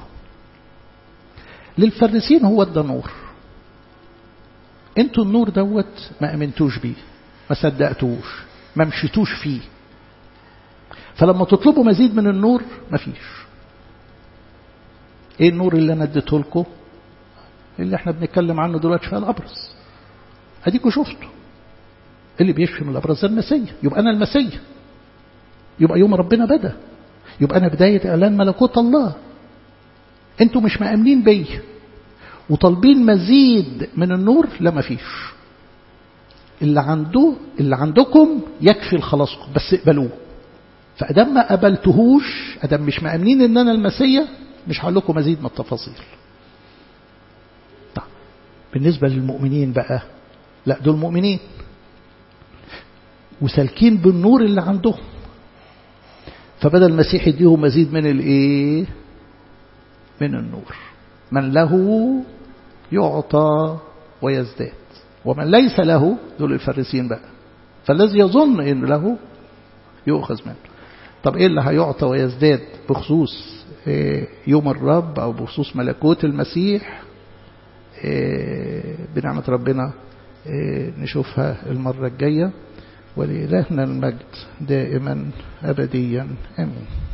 S1: للفرسين هو ادى نور انتوا النور دوت ما امنتوش بيه ما صدقتوش ما مشيتوش فيه فلما تطلبوا مزيد من النور مفيش ايه النور اللي انا اديته لكم اللي احنا بنتكلم عنه دلوقتي في الابرص اديكوا شفتوا اللي بيشفي من الابرص ده المسيح يبقى انا المسيح يبقى يوم ربنا بدا يبقى انا بدايه اعلان ملكوت الله انتوا مش مأمنين بيا وطالبين مزيد من النور لا مفيش اللي عنده اللي عندكم يكفي لخلاصكم بس اقبلوه فأدام ما قبلتهوش أدام مش مأمنين إن أنا المسيح مش هقول لكم مزيد من التفاصيل طيب بالنسبة للمؤمنين بقى لا دول مؤمنين وسالكين بالنور اللي عندهم فبدأ المسيح يديهم مزيد من الايه من النور من له يعطى ويزداد ومن ليس له دول الفارسين بقى فالذي يظن ان له يؤخذ منه طب ايه اللي هيعطى ويزداد بخصوص يوم الرب او بخصوص ملكوت المسيح بنعمة ربنا نشوفها المرة الجاية ولإلهنا المجد دائما أبديا آمين